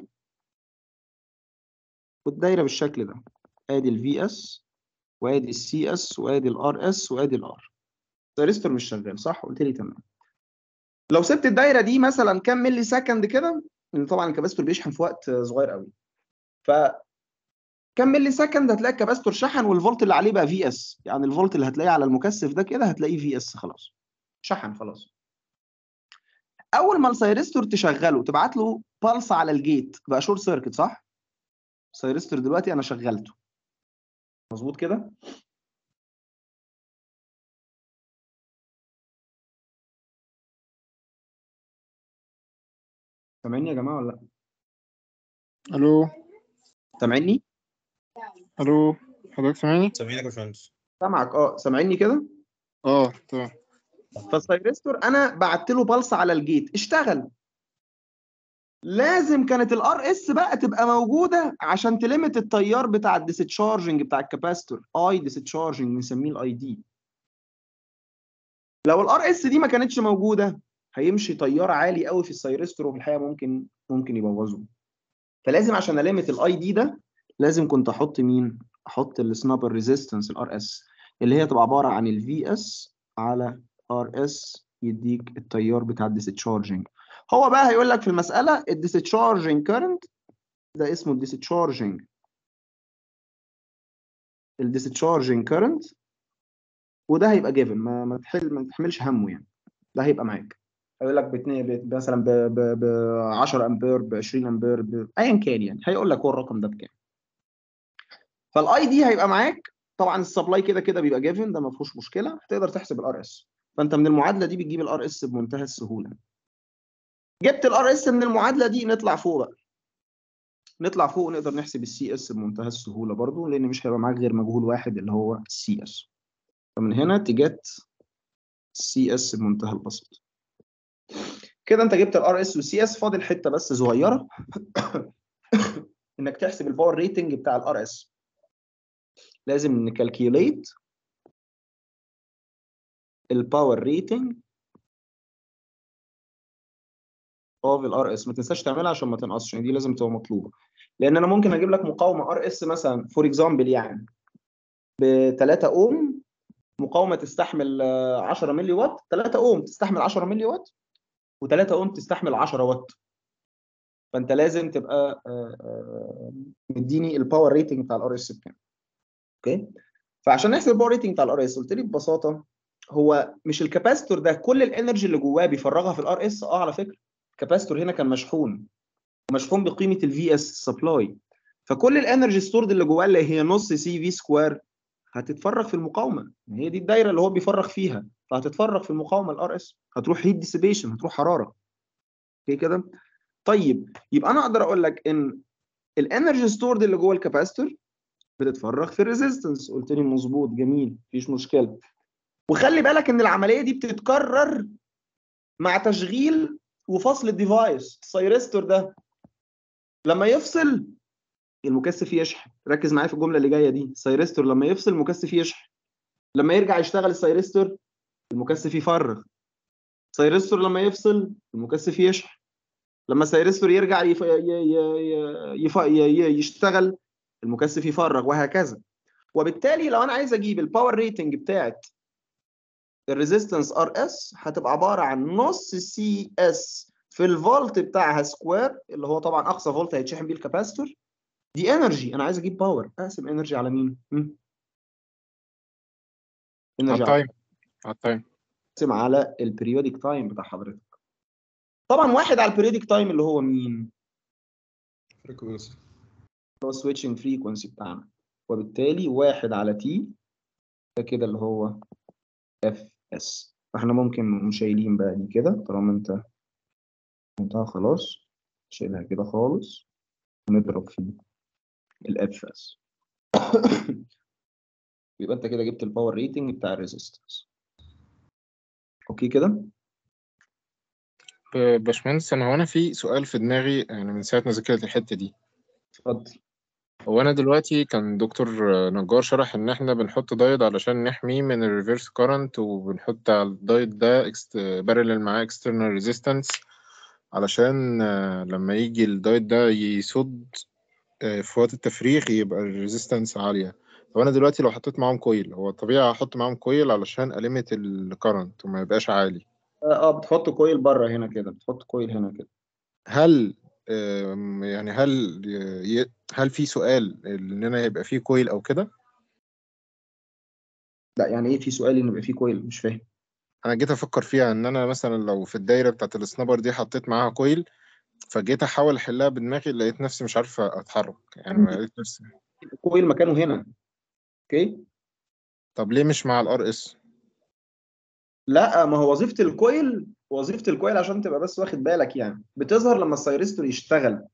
والدايره بالشكل ده ادي الفي اس وادي السي اس وادي الار اس وادي الار السايرستور مش شغال صح قلت لي تمام لو سبت الدايره دي مثلا كام ملي سكند كده لان طبعا الكباستور بيشحن في وقت صغير قوي ف كام ملي سكند هتلاقي الكباستور شحن والفولت اللي عليه بقى في اس يعني الفولت اللي هتلاقيه على المكثف ده كده هتلاقيه في اس خلاص شحن خلاص اول ما السايرستور تشغله تبعت له بالس على الجيت بقى شورت سيركت صح السايرستور دلوقتي انا شغلته مظبوط كده سامعني يا جماعه ولا لا الو سامعني الو حضرتك سامعني سامعينك يا باشمهندس سامعك اه سامعني كده اه تمام فالسايرستور انا بعت له بالس على الجيت اشتغل لازم كانت الار اس بقى تبقى موجوده عشان تلمت التيار بتاع الديستشارجنج بتاع الكاباستور اي ديستشارجنج نسميه الاي دي لو الار اس دي ما كانتش موجوده هيمشي تيار عالي قوي في السيرستور وفي الحقيقه ممكن ممكن يبوظه فلازم عشان المت الاي دي ده لازم كنت احط مين احط السنابر ريزيستنس الار اس اللي هي تبقى عباره عن الفي اس على ار اس يديك التيار بتاع الديستشارجنج هو بقى هيقول لك في المساله الديستشارجنج كارنت ده اسمه الديستشارجنج الديستشارجنج كارنت وده هيبقى جيفن ما ما تحل ما تحملش همه يعني ده هيبقى معاك هيقول لك باتنين ب- مثلا ب ب ب 10 امبير ب 20 امبير ب- ايا كان يعني هيقول لك هو الرقم ده بكام فالاي دي هيبقى معاك طبعا السبلاي كده كده بيبقى جيفن ده ما فيهوش مشكله هتقدر تحسب الار اس فانت من المعادله دي بتجيب الار اس بمنتهى السهوله جبت الار اس من المعادله دي نطلع فوق بقى نطلع فوق ونقدر نحسب السي اس بمنتهى السهوله برضو لان مش هيبقى معاك غير مجهول واحد اللي هو السي اس فمن هنا تجت السي اس بمنتهى البساطه كده انت جبت الار اس والسي اس فاضل حته بس صغيره انك تحسب الباور ريتنج بتاع الار اس لازم نكالكيوليت الباور ريتنج اوف الار اس ما تنساش تعملها عشان ما تنقصش يعني دي لازم تبقى مطلوبه لان انا ممكن اجيب لك مقاومه ار اس مثلا فور اكزامبل يعني ب 3 اوم مقاومه تستحمل آه، 10 ملي وات 3 اوم تستحمل 10 ملي وات و3 اوم تستحمل 10 وات فانت لازم تبقى آه، آه، مديني الباور ريتنج بتاع الار اس بكام اوكي فعشان نحسب الباور ريتنج بتاع الار اس قلت لي ببساطه هو مش الكاباستور ده كل الانرجي اللي جواه بيفرغها في الار اس اه على فكره الكاباستور هنا كان مشحون ومشحون بقيمه الفي اس سبلاي فكل الانرجي ستورد اللي جواه اللي هي نص سي في سكوير هتتفرغ في المقاومه هي دي الدايره اللي هو بيفرغ فيها فهتتفرغ في المقاومه الار اس هتروح هيت ديسيبيشن هتروح حراره اوكي كده طيب يبقى انا اقدر اقول لك ان الانرجي ستورد اللي جوه الكاباستور بتتفرغ في الريزيستنس قلت لي مظبوط جميل مفيش مشكله وخلي بالك ان العمليه دي بتتكرر مع تشغيل وفصل الديفايس السيرستور ده لما يفصل المكثف يشحن ركز معايا في الجمله اللي جايه دي السيرستور لما يفصل المكثف يشحن لما يرجع يشتغل السيرستور المكثف يفرغ السيرستور لما يفصل المكثف يشحن لما السيرستور يرجع يف... ي... ي... يف... ي... ي... يشتغل المكثف يفرغ وهكذا وبالتالي لو انا عايز اجيب الباور ريتنج بتاعت الريزيستنس ار اس هتبقى عباره عن نص سي اس في الفولت بتاعها سكوير اللي هو طبعا اقصى فولت هيتشحن بيه الكاباستور دي انرجي انا عايز اجيب باور اقسم انرجي على مين؟ على انرجي على التايم على التايم اقسم على البريودك تايم بتاع حضرتك طبعا واحد على البريودك تايم اللي هو مين؟ frequency اللي هو السويتشنج فريكونسي بتاعنا وبالتالي واحد على تي ده كده اللي هو اف اس فاحنا ممكن نقوم شايلين بقى دي كده طالما انت انتهى خلاص شيلها كده خالص ونضرب في الاف اس يبقى انت كده جبت الباور ريتنج بتاع الريزيستنس اوكي كده ب- باشمهندس انا هو انا في سؤال في دماغي يعني من ساعه ما ذاكرت الحته دي اتفضل هو انا دلوقتي كان دكتور نجار شرح ان احنا بنحط دايود علشان نحميه من الريفرس كارنت وبنحط على الدايود ده بارلل معاه اكسترنال ريزيستنس علشان آه، لما يجي الدايود ده يصد آه، في وقت التفريغ يبقى الريزيستنس عالية طب انا دلوقتي لو حطيت معاهم كويل هو طبيعي احط معاهم كويل علشان أليمت الكرنت وما يبقاش عالي اه آه، بتحط كويل بره هنا كده بتحط كويل هنا كده هل آم، يعني هل ي- هل في سؤال ان انا يبقى فيه كويل او كده لا يعني ايه في سؤال ان يبقى في كويل مش فاهم انا جيت افكر فيها ان انا مثلا لو في الدايره بتاعت السنابر دي حطيت معاها كويل فجيت احاول احلها بدماغي لقيت نفسي مش عارف اتحرك يعني ما لقيت نفسي الكويل مكانه هنا اوكي طب ليه مش مع الار اس لا ما هو وظيفه الكويل وظيفه الكويل عشان تبقى بس واخد بالك يعني بتظهر لما السيرستور يشتغل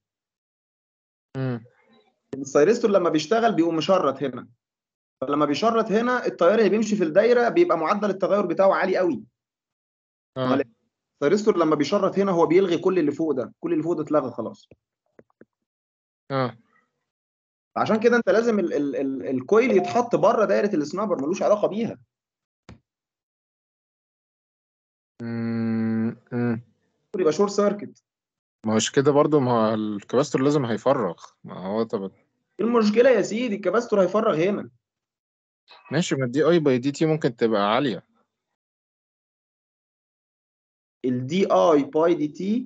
السيرستور لما بيشتغل بيقوم مشرط هنا فلما بيشرط هنا التيار اللي بيمشي في الدايره بيبقى معدل التغير بتاعه عالي قوي اه الثيرستور لما بيشرط هنا هو بيلغي كل اللي فوق ده كل اللي فوق ده اتلغى خلاص اه عشان كده انت لازم ال ال ال الكويل يتحط بره دايره السنابر ملوش علاقه بيها مم، مم. يبقى شورت سيركت ما هوش كده برضو ما هو الكباستور لازم هيفرغ ما هو طب ايه المشكله يا سيدي الكباستور هيفرغ هنا ماشي ما دي اي باي دي تي ممكن تبقى عالية الدي اي باي دي تي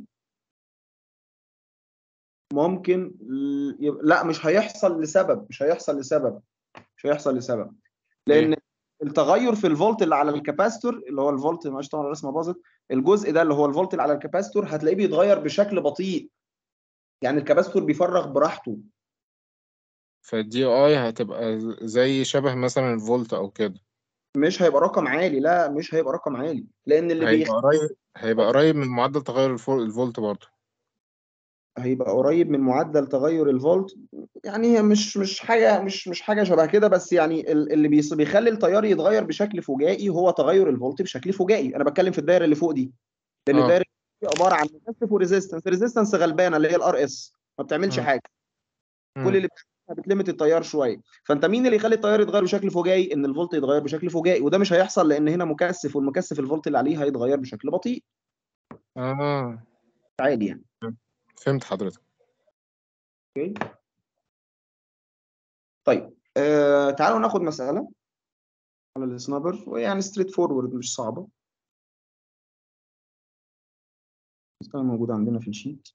ممكن ل- يبقى لا مش هيحصل لسبب مش هيحصل لسبب مش هيحصل لسبب لان التغير في الفولت اللي على الكاباستور اللي هو الفولت معلش طبعا الرسمه باظت الجزء ده اللي هو الفولت اللي على الكاباستور هتلاقيه بيتغير بشكل بطيء يعني الكاباستور بيفرغ براحته فالدي اي هتبقى زي شبه مثلا الفولت او كده مش هيبقى رقم عالي لا مش هيبقى رقم عالي لان اللي بيخ... هيبقى قريب هيبقى قريب من معدل تغير الفول- الفولت برضه هيبقى قريب من معدل تغير الفولت يعني هي مش مش حاجه مش مش حاجه شبه كده بس يعني ال- اللي بيص- بيخلي التيار يتغير بشكل فجائي هو تغير الفولت بشكل فجائي انا بتكلم في الدايره اللي فوق دي لان آه. الدايره دي عباره عن مكثف وريزيستنس ريزيستنس غلبانه اللي هي الار اس ما بتعملش مم. حاجه مم. كل اللي بتعملها بتلمت التيار شويه فانت مين اللي يخلي التيار يتغير بشكل فجائي ان الفولت يتغير بشكل فجائي وده مش هيحصل لان هنا مكثف والمكثف الفولت اللي عليه هيتغير بشكل بطيء اه عادي يعني فهمت حضرتك اوكي طيب آه تعالوا ناخد مسألة على السنابر ويعني ستريت فورورد مش صعبة مسألة موجودة عندنا في الشيت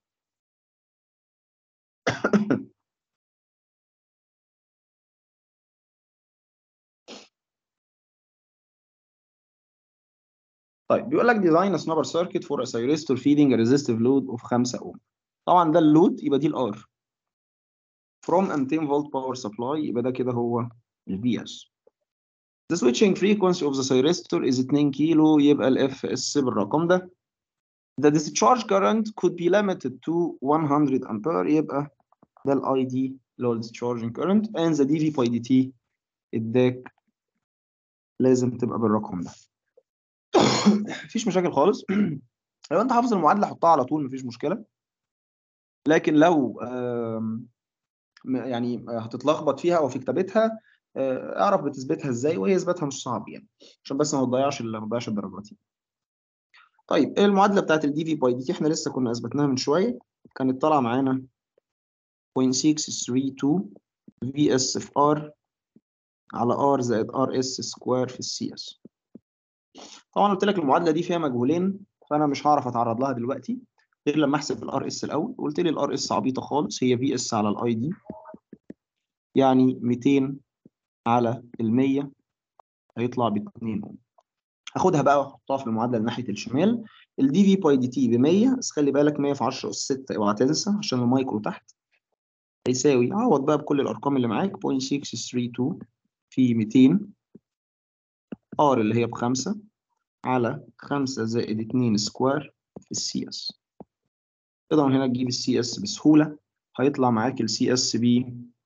طيب بيقول لك design a snubber circuit for a thyristor feeding a resistive load of 5 ohm طبعا ده اللود يبقى دي الار from and 10 volt power supply يبقى ده كده هو البي اس The switching frequency of the thyristor is 2 كيلو يبقى ال FS بالرقم ده The discharge current could be limited to 100 ampere يبقى ده ال ID اللي هو ال discharging current and the dV by dt اداك لازم تبقى بالرقم ده مفيش مشاكل خالص لو انت حافظ المعادله حطها على طول مفيش مشكله لكن لو آم، م- يعني هتتلخبط فيها او في كتابتها آه، اعرف بتثبتها ازاي وهي اثباتها مش صعب يعني عشان بس ما تضيعش ال- ما تضيعش الدرجات يعني. طيب ايه المعادله بتاعت الدي في باي دي تي احنا لسه كنا اثبتناها من شويه كانت طالعه معانا 0.632 في اس في ار على ار زائد ار اس سكوير في السي اس طبعا قلت لك المعادله دي فيها مجهولين فانا مش هعرف اتعرض لها دلوقتي غير لما احسب الار اس الاول قلت لي الار اس عبيطه خالص هي في اس على الاي دي يعني 200 على ال 100 هيطلع ب 2 اوم هاخدها بقى واحطها في المعادله ناحيه الشمال الدي في باي دي تي ب 100 بس خلي بالك 100 في 10 اس 6 اوعى تنسى عشان المايكرو تحت هيساوي عوض بقى بكل الارقام اللي معاك 0.632 في 200 ار اللي هي بخمسة على 5 زائد 2 سكوير في السي اس تقدر من هنا تجيب السي اس بسهولة هيطلع معاك السي اس ب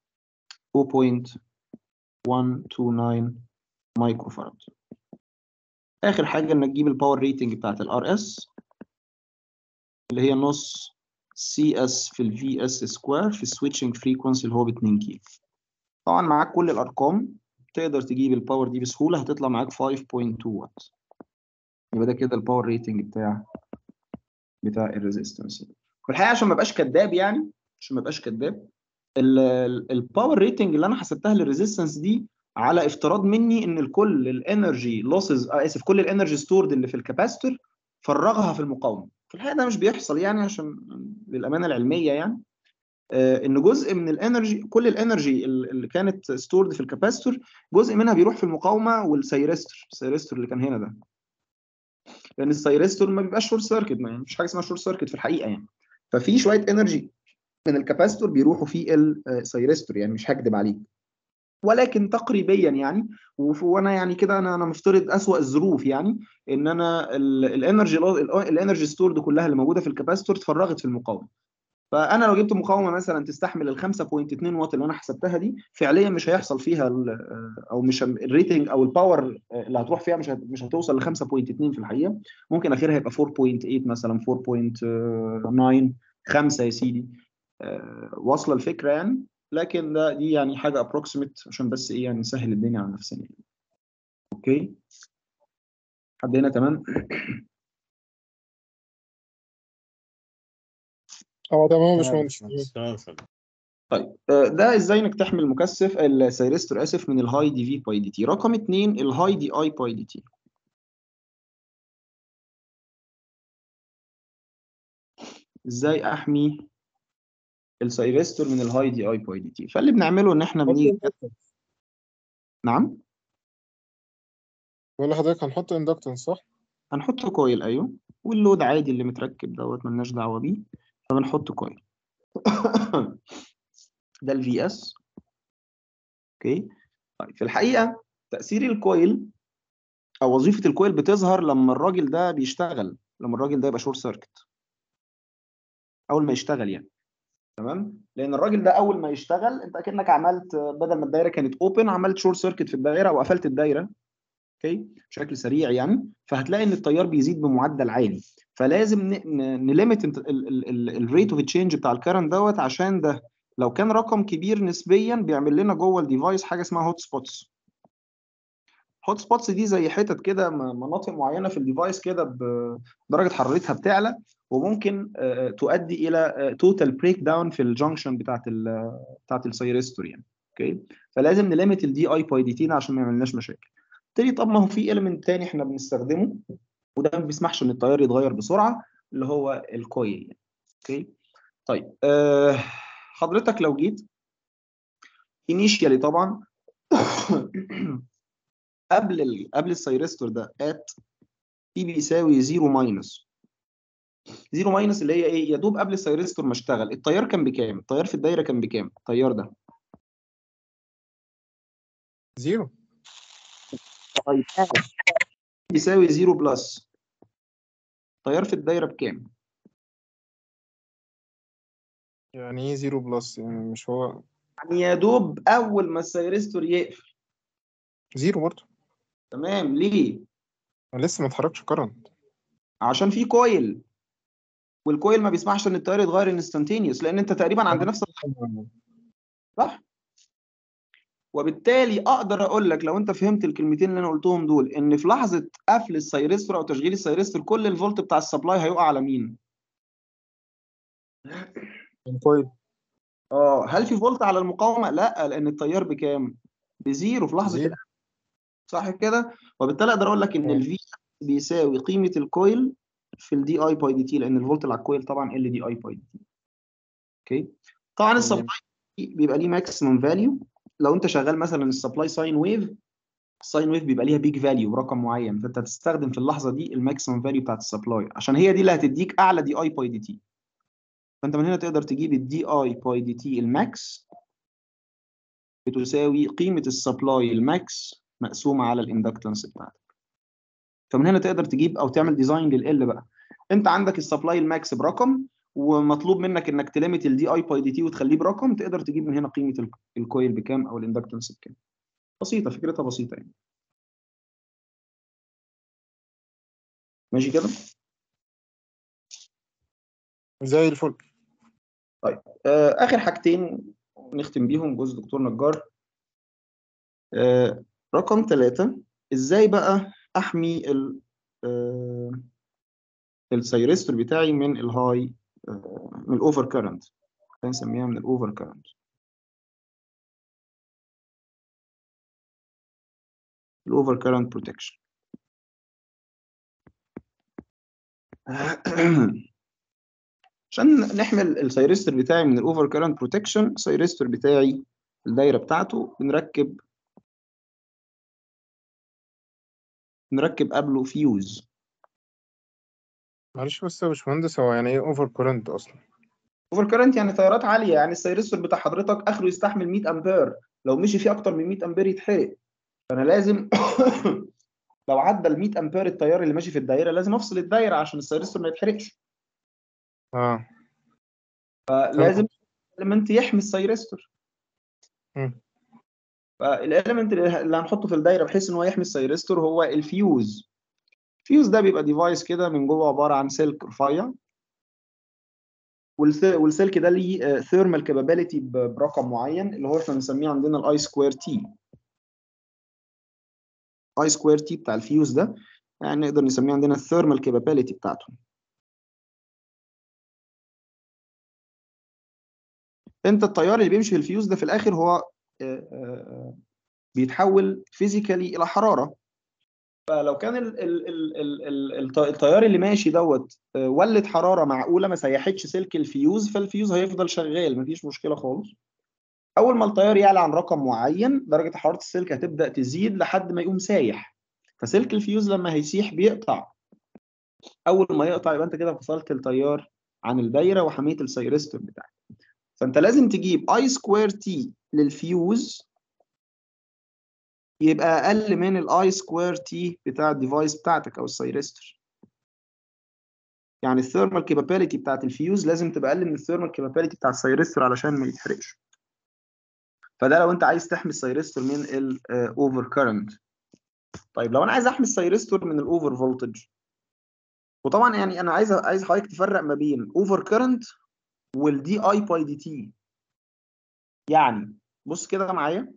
0.129 مايكرو فاراد آخر حاجة إنك تجيب الباور ريتنج بتاعت الار اس اللي هي نص سي اس في الفي اس سكوير في السويتشنج فريكونسي اللي هو ب 2 كيلو طبعا معاك كل الأرقام تقدر تجيب الباور دي بسهولة هتطلع معاك 5.2 وات يبقى ده كده الباور ريتنج بتاع بتاع الريزيستنس في الحقيقه عشان ما ابقاش كداب يعني عشان ما ابقاش كداب الباور ريتنج اللي انا حسبتها للريزيستنس دي على افتراض مني ان الكل الانرجي لوسز اسف كل الانرجي ستورد اللي في الكاباستور فرغها في المقاومه في الحقيقه ده مش بيحصل يعني عشان للامانه العلميه يعني آه، ان جزء من الانرجي كل الانرجي اللي كانت ستورد في الكاباستور جزء منها بيروح في المقاومه والسيرستور السيرستور اللي كان هنا ده لان السيرستور ما بيبقاش شورت سيركت ما يعني مفيش حاجه اسمها شورت سيركت في الحقيقه يعني ففي شويه انرجي من الكاباستور بيروحوا في السيرستور يعني مش هكدب عليك ولكن تقريبيا يعني وف- وانا يعني كده انا انا مفترض اسوأ الظروف يعني ان انا ال- الانرجي الانرجي ستورد كلها اللي موجوده في الكاباستور اتفرغت في المقاومه فانا لو جبت مقاومه مثلا تستحمل ال 5.2 واط اللي انا حسبتها دي فعليا مش هيحصل فيها ال- او مش الريتنج او الباور اللي هتروح فيها مش هت- مش هتوصل ل 5.2 في الحقيقه ممكن اخرها يبقى 4.8 مثلا 4.9 5 يا سيدي آه، واصله الفكره يعني لكن ده دي يعني حاجه ابروكسيمت عشان بس ايه يعني نسهل الدنيا على نفسنا يعني. اوكي حد هنا تمام اه تمام يا تمام يا باشمهندس باشمهندس تمام يا باشمهندس طيب آه، ده ازاي انك تحمل مكثف السيرستور اسف من الهاي دي في باي دي تي رقم اثنين الهاي دي اي باي دي تي ازاي احمي السيرستور من الهاي دي اي باي دي تي فاللي بنعمله ان احنا بنيجي نعم بقول لحضرتك هنحط اندكتنس صح؟ هنحط كويل ايوه واللود عادي اللي متركب دوت ملناش دعوه بيه فبنحط كويل ده الفي اس اوكي طيب في الحقيقه تاثير الكويل او وظيفه الكويل بتظهر لما الراجل ده بيشتغل لما الراجل ده يبقى شورت سيركت اول ما يشتغل يعني تمام لان الراجل ده اول ما يشتغل انت اكنك عملت بدل ما الدايره كانت اوبن عملت شورت سيركت في الدايره او قفلت الدايره اوكي بشكل سريع يعني فهتلاقي ان التيار بيزيد بمعدل عالي فلازم نليمت الريت اوف تشينج بتاع الكرنت دوت عشان ده لو كان رقم كبير نسبيا بيعمل لنا جوه الديفايس حاجه اسمها هوت سبوتس هوت سبوتس دي زي حتت كده م- مناطق معينه في الديفايس كده ب- درجه حرارتها بتعلى وممكن آه، تؤدي الى توتال بريك داون في الجنكشن بتاعت ال بتاعت السيرستور يعني اوكي فلازم نليمت الدي اي باي دي تي عشان ما يعملناش مشاكل تاني طب ما هو في اليمنت تاني احنا بنستخدمه وده ما بيسمحش ان التيار يتغير بسرعه اللي هو الكويل يعني. اوكي طيب أه حضرتك لو جيت انيشيالي طبعا قبل ال قبل السيرستور ده ات تي بيساوي 0 ماينس 0 ماينس اللي هي ايه يا دوب قبل السيرستور ما اشتغل التيار كان بكام التيار في الدايره كان بكام التيار ده زيرو طيب بيساوي 0 بلس التيار في الدايره بكام يعني ايه زيرو بلس يعني مش هو يعني يا دوب اول ما السيرستور يقفل زيرو برضه تمام ليه أنا لسه ما اتحركش كرنت عشان في كويل والكويل ما بيسمحش ان التيار يتغير انستنتينيوس لان انت تقريبا عند نفس صح وبالتالي اقدر اقول لك لو انت فهمت الكلمتين اللي انا قلتهم دول ان في لحظه قفل السيرستور او تشغيل السيرستور كل الفولت بتاع السبلاي هيقع على مين كويس اه هل في فولت على المقاومه لا لان التيار بكام بزيرو في لحظه زيرو. القفل. صح كده وبالتالي اقدر اقول لك ان مم. الفي بيساوي قيمه الكويل في الدي اي باي دي تي لان الفولت اللي على الكويل طبعا ال دي اي باي دي تي اوكي طبعا تمام. السبلاي بيبقى ليه ماكسيمم فاليو لو انت شغال مثلا السبلاي ساين ويف الساين ويف بيبقى ليها بيج فاليو برقم معين فانت هتستخدم في اللحظه دي الماكسيمم فاليو بتاعت السبلاي عشان هي دي اللي هتديك اعلى دي اي باي دي تي فانت من هنا تقدر تجيب الدي اي باي دي تي الماكس بتساوي قيمه السبلاي الماكس مقسومه على الاندكتنس بتاعتك فمن هنا تقدر تجيب او تعمل ديزاين لل بقى انت عندك السبلاي الماكس برقم ومطلوب منك انك تليمت الدي اي باي دي تي وتخليه برقم تقدر تجيب من هنا قيمه ال- الكويل بكام او الاندكتنس بكام بسيطه فكرتها بسيطه يعني ماشي كده زي الفل آه، اخر حاجتين نختم بيهم جزء دكتور نجار آه، رقم ثلاثة ازاي بقى احمي ال آه، السيرستور بتاعي من الهاي آه، من الاوفر كارنت هنسميها من الاوفر كارنت الاوفر كارنت بروتكشن عشان نحمل السيرستور بتاعي من الاوفر كارنت بروتكشن السيرستور بتاعي الدايره بتاعته بنركب نركب قبله فيوز معلش بس يا باشمهندس هو يعني ايه اوفر كورنت اصلا اوفر كارنت يعني تيارات عاليه يعني السيرستور بتاع حضرتك اخره يستحمل 100 امبير لو مشي فيه اكتر من 100 امبير يتحرق فانا لازم لو عدى ال 100 امبير التيار اللي ماشي في الدايره لازم افصل الدايره عشان السيرستور ما يتحرقش اه فلازم اليمنت يحمي السيرستور مم. فالاليمنت اللي هنحطه في الدايره بحيث ان هو يحمي السيرستور هو الفيوز الفيوز ده بيبقى ديفايس كده من جوه عباره عن سلك رفيع والس- والسلك ده ليه ثيرمال كابابيلتي برقم معين اللي هو احنا بنسميه عندنا الاي سكوير تي اي سكوير تي بتاع الفيوز ده يعني نقدر نسميه عندنا الثيرمال كابابيلتي بتاعته انت التيار اللي بيمشي في الفيوز ده في الاخر هو آه، آه، بيتحول فيزيكالي الى حراره فلو كان ال ال ال ال ال الت- التيار اللي ماشي دوت آه، ولد حراره معقوله ما سيحتش سلك الفيوز فالفيوز هيفضل شغال مفيش مشكله خالص اول ما التيار يعلى عن رقم معين درجه حراره السلك هتبدا تزيد لحد ما يقوم سايح فسلك الفيوز لما هيسيح بيقطع اول ما يقطع يبقى انت كده فصلت التيار عن الدايره وحميت السيرستور بتاعك فانت لازم تجيب اي سكوير تي للفيوز يبقى اقل من الاي سكوير تي بتاع الديفايس بتاعتك او السيرستور يعني الثيرمال كابابيلتي بتاعت الفيوز لازم تبقى اقل من الثيرمال كابابيلتي بتاع السيرستور علشان ما يتحرقش فده لو انت عايز تحمي السيرستور من الاوفر كارنت طيب لو انا عايز احمي السيرستور من الاوفر فولتج وطبعا يعني انا عايز عايز حضرتك تفرق ما بين اوفر كارنت والدي اي باي دي تي يعني بص كده معايا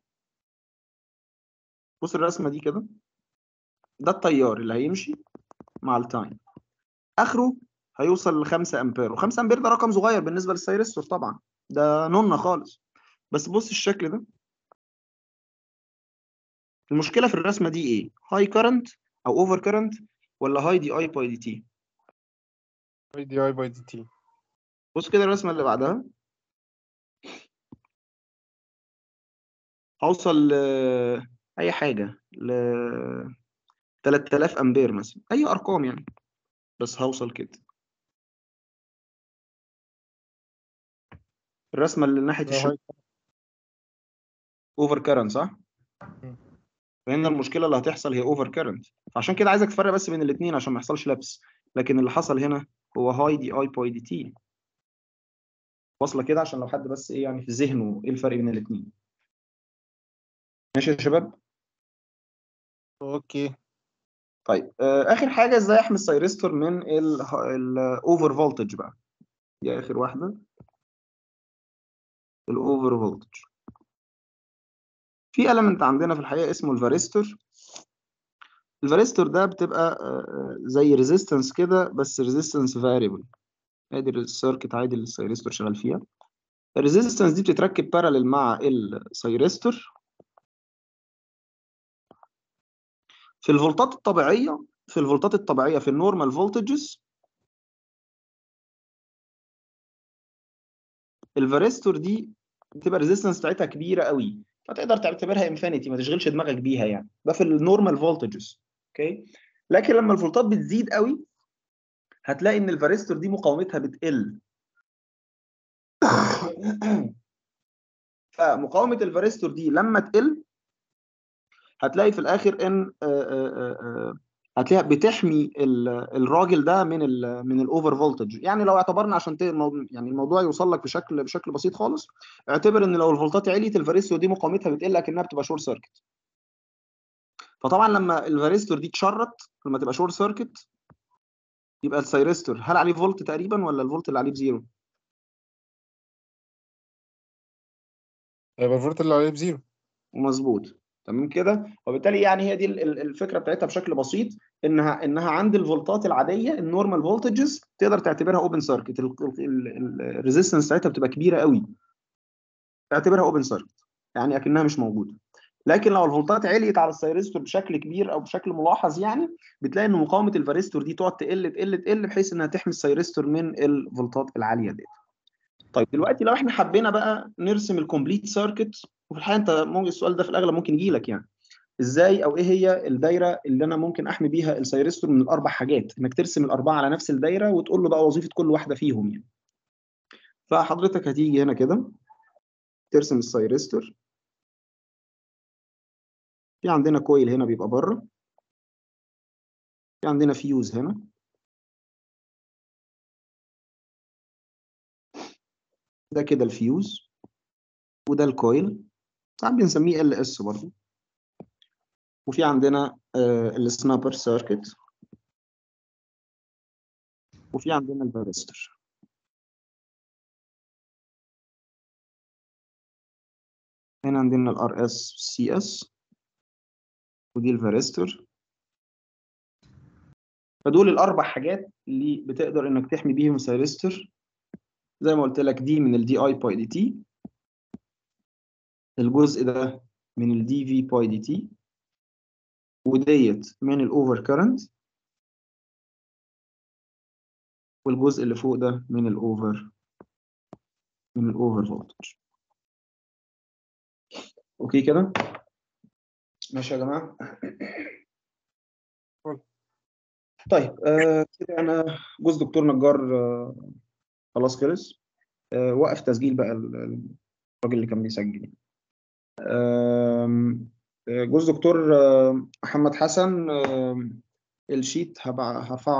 بص الرسمه دي كده ده التيار اللي هيمشي مع التايم اخره هيوصل ل 5 امبير و5 امبير ده رقم صغير بالنسبه للسيرستور طبعا ده نونه خالص بس بص الشكل ده المشكله في الرسمه دي ايه هاي كارنت او اوفر كارنت ولا هاي دي اي باي دي تي اي دي اي باي دي تي بص كده الرسمه اللي بعدها هوصل ل اي حاجه ل 3000 امبير مثلا اي ارقام يعني بس هوصل كده الرسمه اللي ناحيه الشمال اوفر كارنت صح مم. فهنا المشكله اللي هتحصل هي اوفر كارنت فعشان كده عايزك تفرق بس بين الاثنين عشان ما يحصلش لبس لكن اللي حصل هنا هو هاي دي اي باي دي تي واصله كده عشان لو حد بس ايه يعني في ذهنه ايه الفرق بين الاثنين ماشي يا شباب اوكي طيب آه، اخر حاجه ازاي احمي السيرستور من الاوفر فولتج بقى دي اخر واحده الاوفر فولتج في element عندنا في الحقيقه اسمه الفاريستور الفاريستور ده بتبقى آه، آه، زي ريزيستنس كده بس ريزيستنس فاريبل ادي السيركت عادي اللي السيرستور شغال فيها الريزيستنس دي بتتركب بارالل مع السيرستور في الفولتات الطبيعيه في الفولتات الطبيعيه في النورمال فولتجز الفاريستور دي بتبقى الريزيستنس بتاعتها كبيره قوي فتقدر تعتبرها انفينيتي ما تشغلش دماغك بيها يعني ده في النورمال فولتجز اوكي لكن لما الفولتات بتزيد قوي هتلاقي ان الفاريستور دي مقاومتها بتقل فمقاومه الفاريستور دي لما تقل هتلاقي في الاخر ان آه، آه، آه، هتلاقيها بتحمي ال- الراجل ده من ال من الاوفر فولتج يعني لو اعتبرنا عشان ت- المو- يعني الموضوع يوصل لك بشكل بشكل بسيط خالص اعتبر ان لو الفولتات عليت الفاريستور دي مقاومتها بتقل لكنها بتبقى شورت سيركت فطبعا لما الفاريستور دي تشرط لما تبقى شورت سيركت يبقى السيرستور هل عليه فولت تقريبا ولا الفولت اللي عليه بزيرو هيبقى الفولت اللي عليه بزيرو مظبوط تمام كده وبالتالي يعني هي دي ال- ال- الفكره بتاعتها بشكل بسيط انها انها عند الفولتات العاديه النورمال فولتجز تقدر تعتبرها اوبن سيركت الريزيستنس بتاعتها بتبقى كبيره قوي اعتبرها اوبن سيركت يعني اكنها مش موجوده لكن لو الفولتات عليت على السيرستور بشكل كبير او بشكل ملاحظ يعني بتلاقي ان مقاومه الفاريستور دي تقعد تقل تقل تقل بحيث انها تحمي السيرستور من الفولتات العاليه دي طيب دلوقتي لو احنا حبينا بقى نرسم الكومبليت سيركت وفي الحقيقه انت ممكن السؤال ده في الاغلب ممكن يجي لك يعني ازاي او ايه هي الدايره اللي انا ممكن احمي بيها السيرستور من الاربع حاجات انك ترسم الاربعه على نفس الدايره وتقول له بقى وظيفه كل واحده فيهم يعني فحضرتك هتيجي هنا كده ترسم السيرستور في عندنا كويل هنا بيبقى بره في عندنا فيوز هنا ده كده الفيوز وده الكويل ساعات بنسميه ال اس برضه وفي عندنا آه السنابر سيركت وفي عندنا الفارستر هنا عندنا الار اس سي اس ودي الفارستر فدول الاربع حاجات اللي بتقدر انك تحمي بيهم سيرستر زي ما قلت لك دي من الدي اي باي دي تي الجزء ده من الدي في باي دي تي وديت من الاوفر كارنت والجزء اللي فوق ده من الاوفر من الاوفر فولتج اوكي كده ماشي يا جماعه طيب آه كده انا جزء دكتور نجار آه خلاص خلص آه وقف تسجيل بقى ال- الراجل اللي كان بيسجل آم، آه، جزء دكتور آه، محمد حسن آم، الشيت هبع- هرفعه